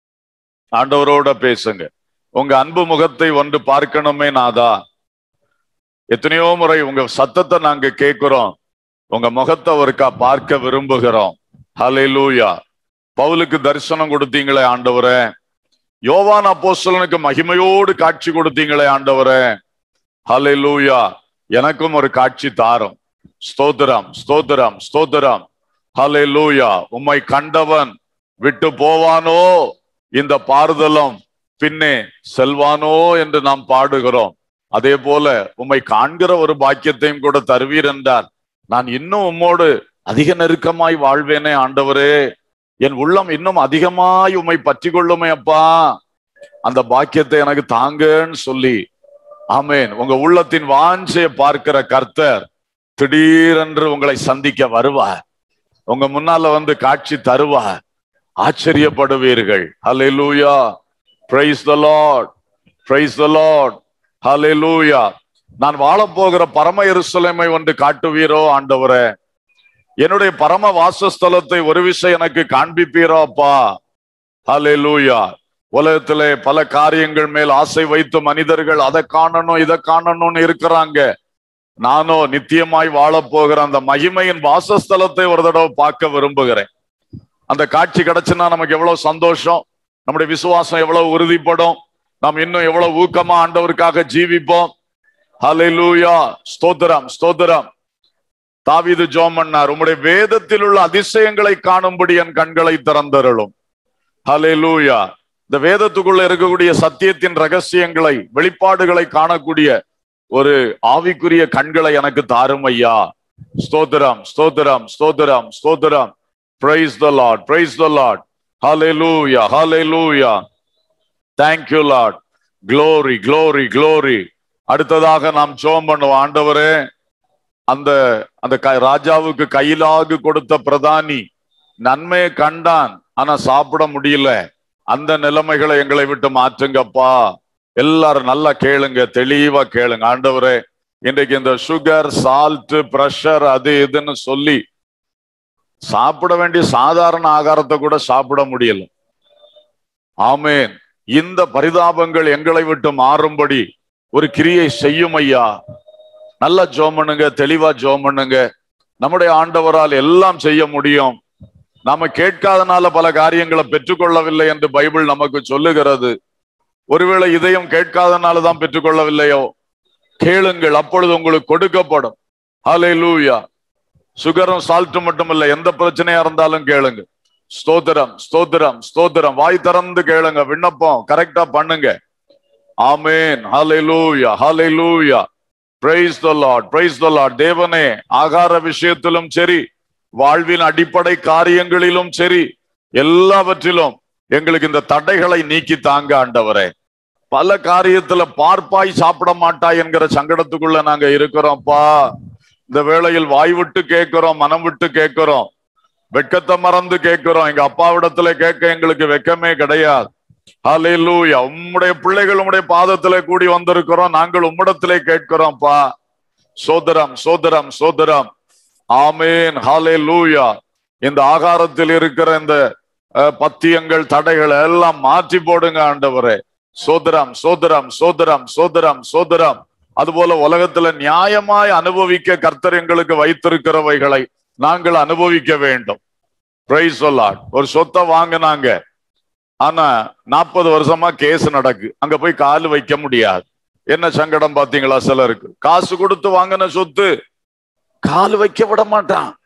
ஆண்டவரோட பேசுங்க உங்க அன்பு முகத்தை வந்து பார்க்கணுமே நாதா எத்தனையோ முறை உங்க சத்தத்தை நாங்க கேட்கிறோம் உங்க முகத்தை ஒருக்கா பார்க்க விரும்புகிறோம் ஹalleluya பவுலுக்கு தரிசனம் கொடுத்தீங்களே ஆண்டவரே யோவான் அப்போஸ்தலனுக்கு மகிமையோடு காட்சி கொடுத்தீங்களே ஆண்டவரே ஹalleluya எனக்கும் ஒரு காட்சி தாரும் ஸ்தோத்திரம் ஸ்தோத்திரம் ஸ்தோத்திரம் ஹalleluya உம்மை கண்டவன் விட்டு போவானோ இந்த பாறுதலும் பின்னே செல்வானோ என்று நாம் பாடுகிறோம் அதே போல உம்மை காண்கிற ஒரு பாக்கியத்தையும் கூட தருவீர் என்றார் நான் இன்னும் உம்மோடு அதிக நெருக்கமாய் வாழ்வேனே ஆண்டவரே என் உள்ளம் இன்னும் அதிகமாய் உம்மை பற்றி கொள்ளுமே அப்பா அந்த பாக்கியத்தை எனக்கு தாங்கன்னு சொல்லி ஆமேன் உங்க உள்ளத்தின் வாஞ்சையை பார்க்கிற கர்த்தர் திடீரென்று உங்களை சந்திக்க வருவார் உங்க முன்னால வந்து காட்சி தருவார் ஆச்சரியப்படுவீர்கள் ஹalleluya praise the lord praise the lord ஹalleluya நான் வாழப் போகிற பரம எருசலேமை ஒன்று காட்டுவீரோ ஆண்டவரே என்னுடைய பரம வாசஸ்தலத்தை ஒரு விஷயம் எனக்கு காண்பிப்பீரோ அப்பா ஹalleluya உலகத்திலே பல காரியங்கள் மேல் ஆசை வைத்து மனிதர்கள் அதை காணணும் இதை காணணும்னு இருக்கிறாங்க நானோ நித்தியமாய் வாழப் போகிற அந்த மகிமையின் வாசஸ்தலத்தை ஒரு தடவை பார்க்க விரும்புகிறேன் அந்த காட்சி கிடைச்சுன்னா நமக்கு எவ்வளவு சந்தோஷம் நம்முடைய விசுவாசம் எவ்வளவு உறுதிப்படும் நாம் இன்னும் எவ்வளவு ஊக்கமா ஆண்டவருக்காக ஜீவிப்போம் ஹalleluya ஸ்தோத்திரம் ஸ்தோத்திரம் தாவீது ஜோம் பண்ணார் உம்முடைய வேதத்தில் உள்ள அதிசயங்களை காணும்படி என் கண்களை திறந்தருளும் ஹalleluya இந்த வேதத்துக்குள்ள இருக்கக்கூடிய சத்தியத்தின் ரகசியங்களை வெளிப்பாடுகளை காணக்கூடிய ஒரு ஆவிக்குரிய கண்களை எனக்கு தாரும் ஐயா ஸ்தோத்திரம் ஸ்தோத்திரம் ஸ்தோத்திரம் ஸ்தோத்திரம் praise the Lord praise the Lord ஹalleluya ஹalleluya thank you Lord glory glory glory அடுத்ததாக நாம் ஜெபம் பண்ணுவோம் ஆண்டவரே அந்த அந்த க- ராஜாவுக்கு கையிலாகு கொடுத்த பிரதானி நன்மையை கண்டான் ஆனா சாப்பிட முடியல அந்த நிலைமைகளை எங்களை விட்டு மாற்றுங்கப்பா எல்லாரும் நல்லா கேளுங்க தெளிவா கேளுங்க ஆண்டவரே இன்றைக்கு இந்த சுகர் சால்ட் பிரஷர் அது இதுன்னு சொல்லி சாப்பிட வேண்டிய சாதாரண ஆகாரத்தை கூட சாப்பிட முடியல ஆமேன் இந்த பரிதாபங்கள் எங்களை விட்டு மாறும்படி ஒரு கிரியை செய்யும் ஐயா நல்ல ஜோம் பண்ணுங்க தெளிவா ஜோம் பண்ணுங்க நம்முடைய ஆண்டவரால் எல்லாம் செய்ய முடியும் நாம கேட்காதனால பல காரியங்களை பெற்றுக்கொள்ளவில்லை என்று பைபிள் நமக்கு சொல்லுகிறது ஒருவேளை இதையும் கேட்காதனால தான் பெற்றுக்கொள்ளவில்லையோ கேளுங்கள் அப்பொழுது உங்களுக்கு கொடுக்கப்படும் ஹalleluya சுகரும் சால்ட்டும் மட்டுமல்ல எந்த பிரச்சனையா இருந்தாலும் கேளுங்க ஸ்தோத்திரம் ஸ்தோத்திரம் ஸ்தோத்திரம் வாய் திறந்து கேளுங்க விண்ணப்பம் கரெக்டா பண்ணுங்க ஆமேன் ஹalleluya ஹalleluya praise the lord praise the lord தேவனே ஆகார விஷயத்திலும் சரி வாழ்வின் அடிப்படை காரியங்களிலும் சரி எல்லாவற்றிலும் எங்களுக்கு இந்த தடைகளை நீக்கி தாங்க ஆண்டவரே பல காரியத்துல பார்ப்பாய் சாப்பிட மாட்டாய் என்கிற சங்கடத்துக்குள்ள நாங்க இருக்கிறோம்ப்பா இந்த வேளையில் வாய் விட்டு கேட்கிறோம் மனம் விட்டு கேட்கிறோம் வெட்கத்தை மறந்து கேட்கிறோம் எங்க அப்பாவிடத்துல கேட்க எங்களுக்கு வெக்கமே கிடையாது ஹalleluya உம்முடைய பிள்ளைகள் உம்முடைய பாதத்திலே கூடி வந்திருக்கிறோம் நாங்கள் உம்மிடத்திலே கேட்கிறோம்ப்பா சோதரம் சோதரம் சோதரம் ஆமேன் ஹalleluya இந்த ஆகாரத்தில் இருக்கிற இந்த அஹ், பத்தியங்கள் தடைகள் எல்லாம் மாற்றி போடுங்க ஆண்டவரே சோதரம் சோதரம் சோதரம் சோதரம் சோதரம் அதுபோல உலகத்துல நியாயமாய் அனுபவிக்க கர்த்தர் எங்களுக்கு வைத்திருக்கிறவைகளை நாங்கள் அனுபவிக்க வேண்டும் பிரைஸ் சொல்லாட் ஒரு சொத்தை வாங்கினாங்க ஆனா நாற்பது வருஷமா கேஸ் நடக்கு அங்க போய் கால் வைக்க முடியாது என்ன சங்கடம் பாத்தீங்களா சிலருக்கு காசு கொடுத்து வாங்கின சொத்து கால் வைக்க விட மாட்டான்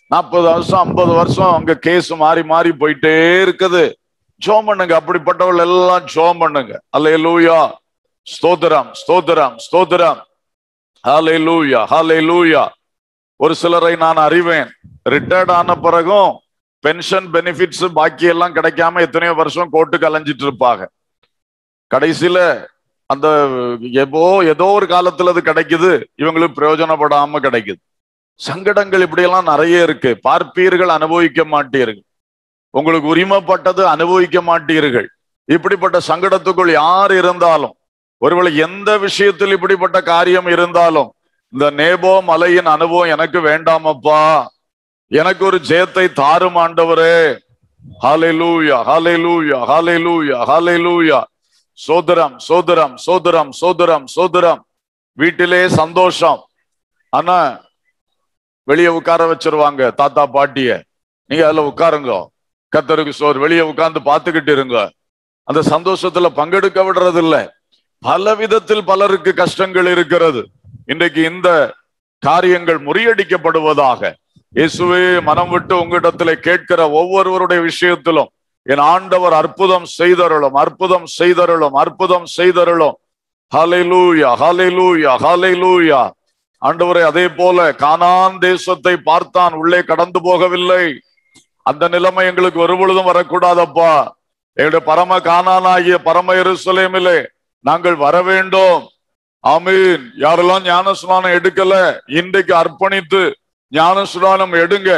நாற்பது வருஷம் ஐம்பது வருஷம் அங்க கேஸ் மாறி மாறி போயிட்டே இருக்குது ஜோம் பண்ணுங்க அப்படிப்பட்டவள் எல்லாம் ஜோம் பண்ணுங்க அல்லே லூயா ஸ்தோத்திரம் ஸ்தோத்திரம் ஸ்தோத்திரம் ஹாலே லூயா ஹாலே லூயா ஒரு சிலரை நான் அறிவேன் ரிட்டையர்ட் ஆன பிறகும் பென்ஷன் பெனிஃபிட்ஸ் பாக்கி எல்லாம் கிடைக்காம எத்தனையோ வருஷம் கோர்ட்டு கலைஞ்சிட்டு இருப்பாங்க கடைசியில அந்த எப்போ ஏதோ ஒரு காலத்துல அது கிடைக்குது இவங்களுக்கு பிரயோஜனப்படாம கிடைக்குது சங்கடங்கள் இப்படியெல்லாம் நிறைய இருக்கு பார்ப்பீர்கள் அனுபவிக்க மாட்டீர்கள் உங்களுக்கு உரிமைப்பட்டது அனுபவிக்க மாட்டீர்கள் இப்படிப்பட்ட சங்கடத்துக்குள் யார் இருந்தாலும் ஒருவேளை எந்த விஷயத்தில் இப்படிப்பட்ட காரியம் இருந்தாலும் இந்த நேபோ மலையின் அனுபவம் எனக்கு வேண்டாமப்பா எனக்கு ஒரு ஜெயத்தை தாரும் ஆண்டவரே ஹாலே லூயா ஹாலே லூயா ஹாலே லூயா ஹாலே லூயா சோதரம் சோதரம் சோதரம் சோதரம் சோதரம் வீட்டிலே சந்தோஷம் ஆனா வெளியே உட்கார வச்சிருவாங்க தாத்தா பாட்டிய நீங்க அதுல உட்காருங்க கத்தருக்கு சோறு வெளியே உட்கார்ந்து பார்த்துக்கிட்டு இருங்க அந்த சந்தோஷத்துல பங்கெடுக்க விடுறது இல்ல பல விதத்தில் பலருக்கு கஷ்டங்கள் இருக்கிறது இன்றைக்கு இந்த காரியங்கள் முறியடிக்கப்படுவதாக இயேசுவே மனம் விட்டு உங்களிடத்துல கேட்கிற ஒவ்வொருவருடைய விஷயத்திலும் என் ஆண்டவர் அற்புதம் செய்தருளும் அற்புதம் செய்தருளும் அற்புதம் செய்தருளும் ஹalleluya ஹalleluya ஹalleluya ஆண்டவரே அதே போல கானான் தேசத்தை பார்த்தான் உள்ளே கடந்து போகவில்லை அந்த நிலைமை எங்களுக்கு ஒரு பொழுதும் வரக்கூடாதப்பா எங்களுடைய பரம கானானாகிய பரம எருசலேமிலே நாங்கள் வர வேண்டும் ஆமீன் யாரெல்லாம் ஞான ஸ்நானம் எடுக்கல இன்றைக்கு அர்ப்பணித்து ஞான ஸ்நானம் எடுங்க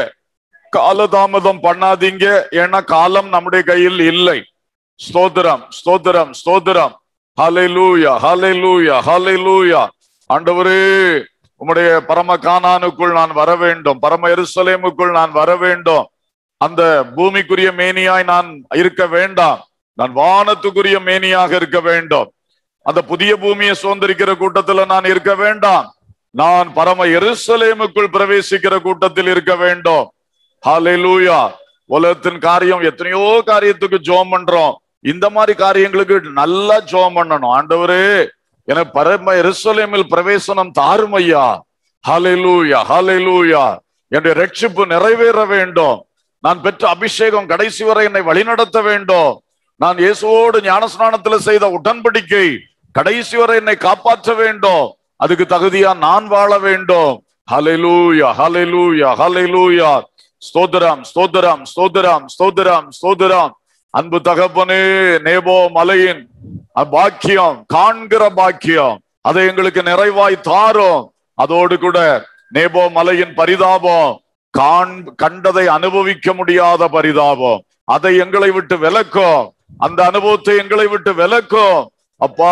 காலதாமதம் பண்ணாதீங்க ஏன்னா காலம் நம்முடைய கையில் இல்லை ஸ்தோத்திரம் ஸ்தோத்திரம் ஸ்தோத்திரம் ஹலை லூயா ஹலை லூயா ஹலை லூயா ஆண்டவரே உம்முடைய பரம கானானுக்குள் நான் வர வேண்டும் பரம எருசலேமுக்குள் நான் வர வேண்டும் அந்த பூமிக்குரிய மேனியாய் நான் இருக்க வேண்டாம் நான் வானத்துக்குரிய மேனியாக இருக்க வேண்டும் அந்த புதிய பூமியை சுதந்திரிக்கிற கூட்டத்துல நான் இருக்க வேண்டாம் நான் பரம எருசலேமுக்குள் பிரவேசிக்கிற கூட்டத்தில் இருக்க வேண்டும் ஹalleluya உலகத்தின் காரியம் எத்தனையோ காரியத்துக்கு ஜோம் பண்றோம் இந்த மாதிரி காரியங்களுக்கு நல்லா ஜோம் பண்ணணும் ஆண்டவரே எனக்கு பரம எருசலேமில் பிரவேசனம் தாரும் ஐயா ஹalleluya ஹalleluya என்னுடைய ரட்சிப்பு நிறைவேற வேண்டும் நான் பெற்ற அபிஷேகம் கடைசி வரை என்னை வழிநடத்த வேண்டும் நான் இயேசுவோடு ஞானஸ்நானத்துல செய்த உடன்படிக்கை கடைசி வரை என்னை காப்பாற்ற வேண்டும் அதுக்கு தகுதியா நான் வாழ வேண்டும் ஹalleluya ஹalleluya ஹalleluya ஸ்தோத்திரம் ஸ்தோத்திரம் ஸ்தோத்திரம் ஸ்தோத்திரம் ஸ்தோத்திரம் அன்பு தகப்பனே நேபோ மலையின் பாக்கியம் காண்கிற பாக்கியம் அதை எங்களுக்கு நிறைவாய் தாரும் அதோடு கூட நேபோ மலையின் பரிதாபம் காண் கண்டதை அனுபவிக்க முடியாத பரிதாபம் அதை எங்களை விட்டு விலக்கும் அந்த அனுபவத்தை எங்களை விட்டு விலக்கும் அப்பா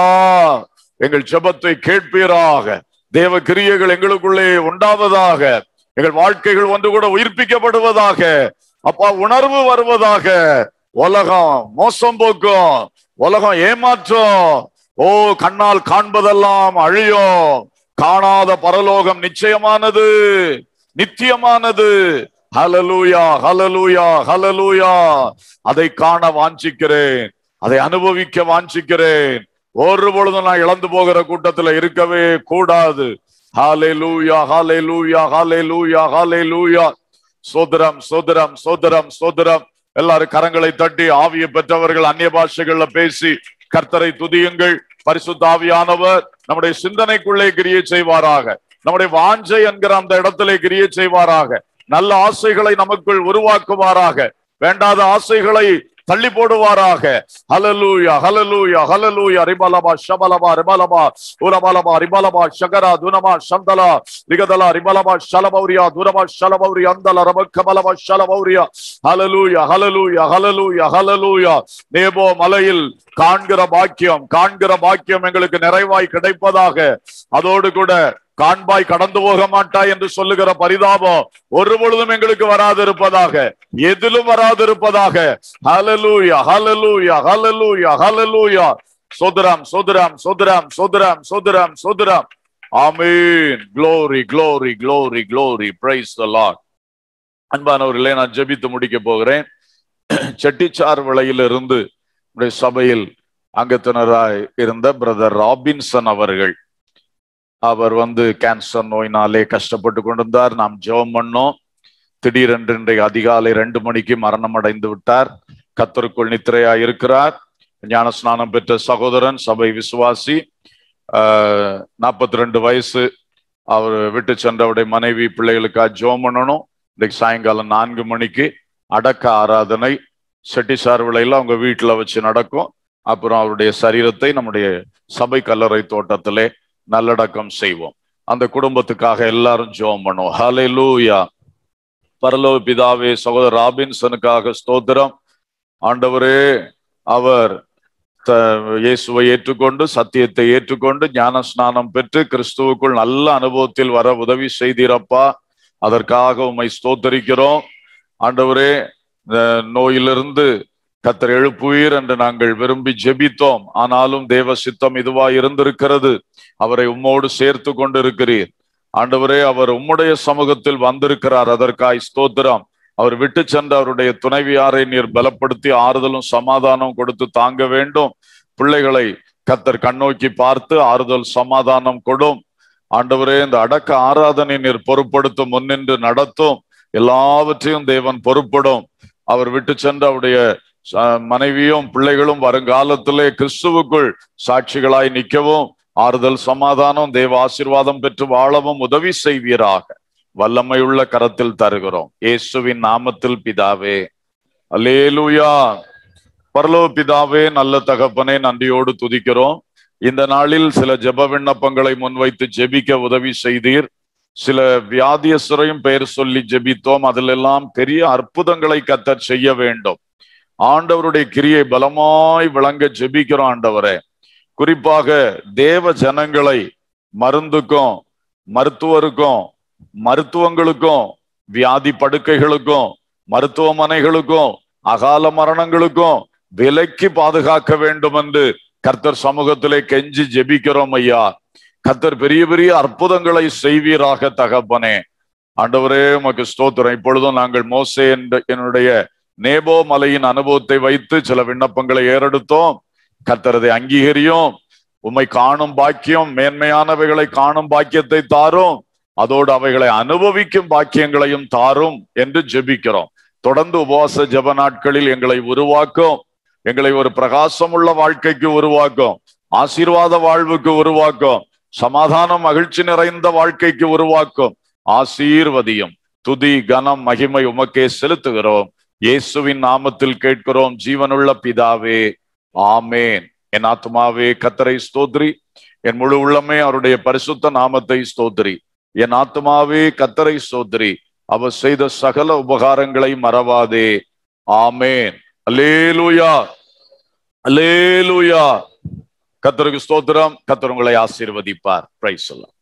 எங்கள் ஜெபத்தை கேட்பீராக தேவ கிரியைகள் எங்களுக்குள்ளே உண்டாவதாக எங்கள் வாழ்க்கைகள் ஒன்று கூட உயிர்ப்பிக்கப்படுவதாக அப்பா உணர்வு வருவதாக உலகம் மோசம் போக்கும் உலகம் ஏமாற்றும் ஓ கண்ணால் காண்பதெல்லாம் அழியும் காணாத பரலோகம் நிச்சயமானது நித்தியமானது ஹலலூயா ஹலலூயா ஹலலூயா அதை காண வாஞ்சிக்கிறேன் அதை அனுபவிக்க வாஞ்சிக்கிறேன் ஒரு பொழுதும் நான் இழந்து போகிற கூட்டத்துல இருக்கவே கூடாது ஹாலே லூயா ஹாலே லூயா ஹாலே லூயா ஹாலே லூயா சோதரம் சோதரம் சோதரம் சோதரம் எல்லாரும் கரங்களை தட்டி ஆவியை பெற்றவர்கள் அந்நிய பாஷைகள்ல பேசி கர்த்தரை துதியுங்கள் பரிசுத்த ஆவியானவர் நம்முடைய சிந்தனைக்குள்ளே கிரியை செய்வாராக நம்முடைய வாஞ்சை என்கிற அந்த இடத்திலே கிரியை செய்வாராக நல்ல ஆசைகளை நமக்குள் உருவாக்குவாராக வேண்டாத ஆசைகளை தள்ளி போடுவாராக ஹலலூயா ஹலலூயா ஹலலூயா ரிபலபா ஷபலபா ரிபலபா உரபலபா ரிபலபா ஷகரா துனமா சந்தலா ரிகதலா ரிபலபா ஷலபௌரியா துரபா ஷலபௌரி அந்தல ரபக்கபலபா ஷலபௌரியா ஹலலூயா ஹலலூயா ஹலலூயா ஹலலூயா நேபோ மலையில் காண்கிற பாக்கியம் காண்கிற பாக்கியம் எங்களுக்கு நிறைவாய் கிடைப்பதாக அதோடு கூட காண்பாய் கடந்து போக மாட்டாய் என்று சொல்லுகிற பரிதாபம் ஒரு பொழுதும் எங்களுக்கு வராதிருப்பதாக எதிலும் வராதிருப்பதாக ஹலலூயா ஹலலூயா ஹலலூயா ஹலலூயா சோதரம் சோதரம் சோதரம் சோதரம் சோதரம் சோதரம் ஆமீன் glory glory glory glory praise the Lord அன்பானவர்களே நான் ஜெபித்து முடிக்க போகிறேன் செட்டிச்சார் விலையிலிருந்து நம்முடைய சபையில் அங்கத்தினராய் இருந்த பிரதர் ராபின்சன் அவர்கள் அவர் வந்து கேன்சர் நோயினாலே கஷ்டப்பட்டு கொண்டிருந்தார் நாம் ஜெபம் பண்ணோம் திடீரென்று இன்றைய அதிகாலை ரெண்டு மணிக்கு மரணம் அடைந்து விட்டார் கத்தருக்குள் நித்திரையா இருக்கிறார் ஞான ஸ்நானம் பெற்ற சகோதரன் சபை விசுவாசி நாற்பத்தி ரெண்டு வயசு அவர் விட்டு சென்றவருடைய மனைவி பிள்ளைகளுக்காக ஜோம் பண்ணணும் இன்னைக்கு சாயங்காலம் நான்கு மணிக்கு அடக்க ஆராதனை செட்டிசார் விலையில அவங்க வீட்டுல வச்சு நடக்கும் அப்புறம் அவருடைய சரீரத்தை நம்முடைய சபை கல்லறை தோட்டத்திலே நல்லடக்கம் செய்வோம் அந்த குடும்பத்துக்காக எல்லாரும் ஜோம் பண்ணுவோம் ஹலே லூயா பரலோ பிதாவே சகோதரர் ராபின்சனுக்காக ஸ்தோத்திரம் ஆண்டவரே அவர் இயேசுவை ஏற்றுக்கொண்டு சத்தியத்தை ஏற்றுக்கொண்டு ஞான ஸ்நானம் பெற்று கிறிஸ்துவுக்குள் நல்ல அனுபவத்தில் வர உதவி செய்தீரப்பா அதற்காக உம்மை ஸ்தோத்தரிக்கிறோம் ஆண்டவரே நோயிலிருந்து கத்தர் எழுப்புவீர் என்று நாங்கள் விரும்பி ஜெபித்தோம் ஆனாலும் தேவ சித்தம் இதுவா இருந்திருக்கிறது அவரை உம்மோடு சேர்த்து கொண்டிருக்கிறீர் ஆண்டவரே அவர் உம்முடைய சமூகத்தில் வந்திருக்கிறார் அதற்காய் ஸ்தோத்திரம் அவர் விட்டு சென்ற அவருடைய துணைவியாரை நீர் பலப்படுத்தி ஆறுதலும் சமாதானம் கொடுத்து தாங்க வேண்டும் பிள்ளைகளை கத்தர் கண்ணோக்கி பார்த்து ஆறுதல் சமாதானம் கொடும் ஆண்டவரே இந்த அடக்க ஆராதனை நீர் பொறுப்படுத்தும் முன்னின்று நடத்தும் எல்லாவற்றையும் தேவன் பொறுப்படும் அவர் விட்டு சென்ற அவருடைய மனைவியும் பிள்ளைகளும் வருங்காலத்திலே கிறிஸ்துவுக்குள் சாட்சிகளாய் நிற்கவும் ஆறுதல் சமாதானம் தேவ ஆசிர்வாதம் பெற்று வாழவும் உதவி செய்வீராக வல்லமையுள்ள கரத்தில் தருகிறோம் இயேசுவின் நாமத்தில் பிதாவே அலேலுயா பரலோ பிதாவே நல்ல தகப்பனே நன்றியோடு துதிக்கிறோம் இந்த நாளில் சில ஜெப விண்ணப்பங்களை முன்வைத்து ஜெபிக்க உதவி செய்தீர் சில வியாதியஸ்வரையும் பெயர் சொல்லி ஜெபித்தோம் அதிலெல்லாம் பெரிய அற்புதங்களை கத்தர் செய்ய வேண்டும் ஆண்டவருடைய கிரியை பலமாய் விளங்க ஜெபிக்கிறோம் ஆண்டவரே குறிப்பாக தேவ ஜனங்களை மருந்துக்கும் மருத்துவருக்கும் மருத்துவங்களுக்கும் வியாதி படுக்கைகளுக்கும் மருத்துவமனைகளுக்கும் அகால மரணங்களுக்கும் விலைக்கு பாதுகாக்க வேண்டும் என்று கர்த்தர் சமூகத்திலே கெஞ்சி ஜெபிக்கிறோம் ஐயா கர்த்தர் பெரிய பெரிய அற்புதங்களை செய்வீராக தகப்பனே ஆண்டவரே உமக்கு ஸ்தோத்திரம் இப்பொழுதும் நாங்கள் மோசே என்ற என்னுடைய நேபோ மலையின் அனுபவத்தை வைத்து சில விண்ணப்பங்களை ஏறெடுத்தோம் கர்த்தரதை அங்கீகரியும் உம்மை காணும் பாக்கியம் மேன்மையானவைகளை காணும் பாக்கியத்தை தாரும் அதோடு அவைகளை அனுபவிக்கும் பாக்கியங்களையும் தாரும் என்று ஜெபிக்கிறோம் தொடர்ந்து உபவாச ஜப நாட்களில் எங்களை உருவாக்கும் எங்களை ஒரு பிரகாசம் உள்ள வாழ்க்கைக்கு உருவாக்கும் ஆசீர்வாத வாழ்வுக்கு உருவாக்கும் சமாதானம் மகிழ்ச்சி நிறைந்த வாழ்க்கைக்கு உருவாக்கும் ஆசீர்வதியும் துதி கனம் மகிமை உமக்கே செலுத்துகிறோம் இயேசுவின் நாமத்தில் கேட்கிறோம் ஜீவனுள்ள பிதாவே ஆமேன் என் ஆத்மாவே கத்தரை ஸ்தோத்ரி என் முழு உள்ளமே அவருடைய பரிசுத்த நாமத்தை ஸ்தோத்ரி என் ஆத்மாவே கத்தரை ஸ்தோத்ரி அவர் செய்த சகல உபகாரங்களை மறவாதே ஆமேன் அலேலுயா அலேலுயா கத்தருக்கு ஸ்தோத்திரம் கத்தர் உங்களை ஆசீர்வதிப்பார் பிரைஸ் சொல்லலாம்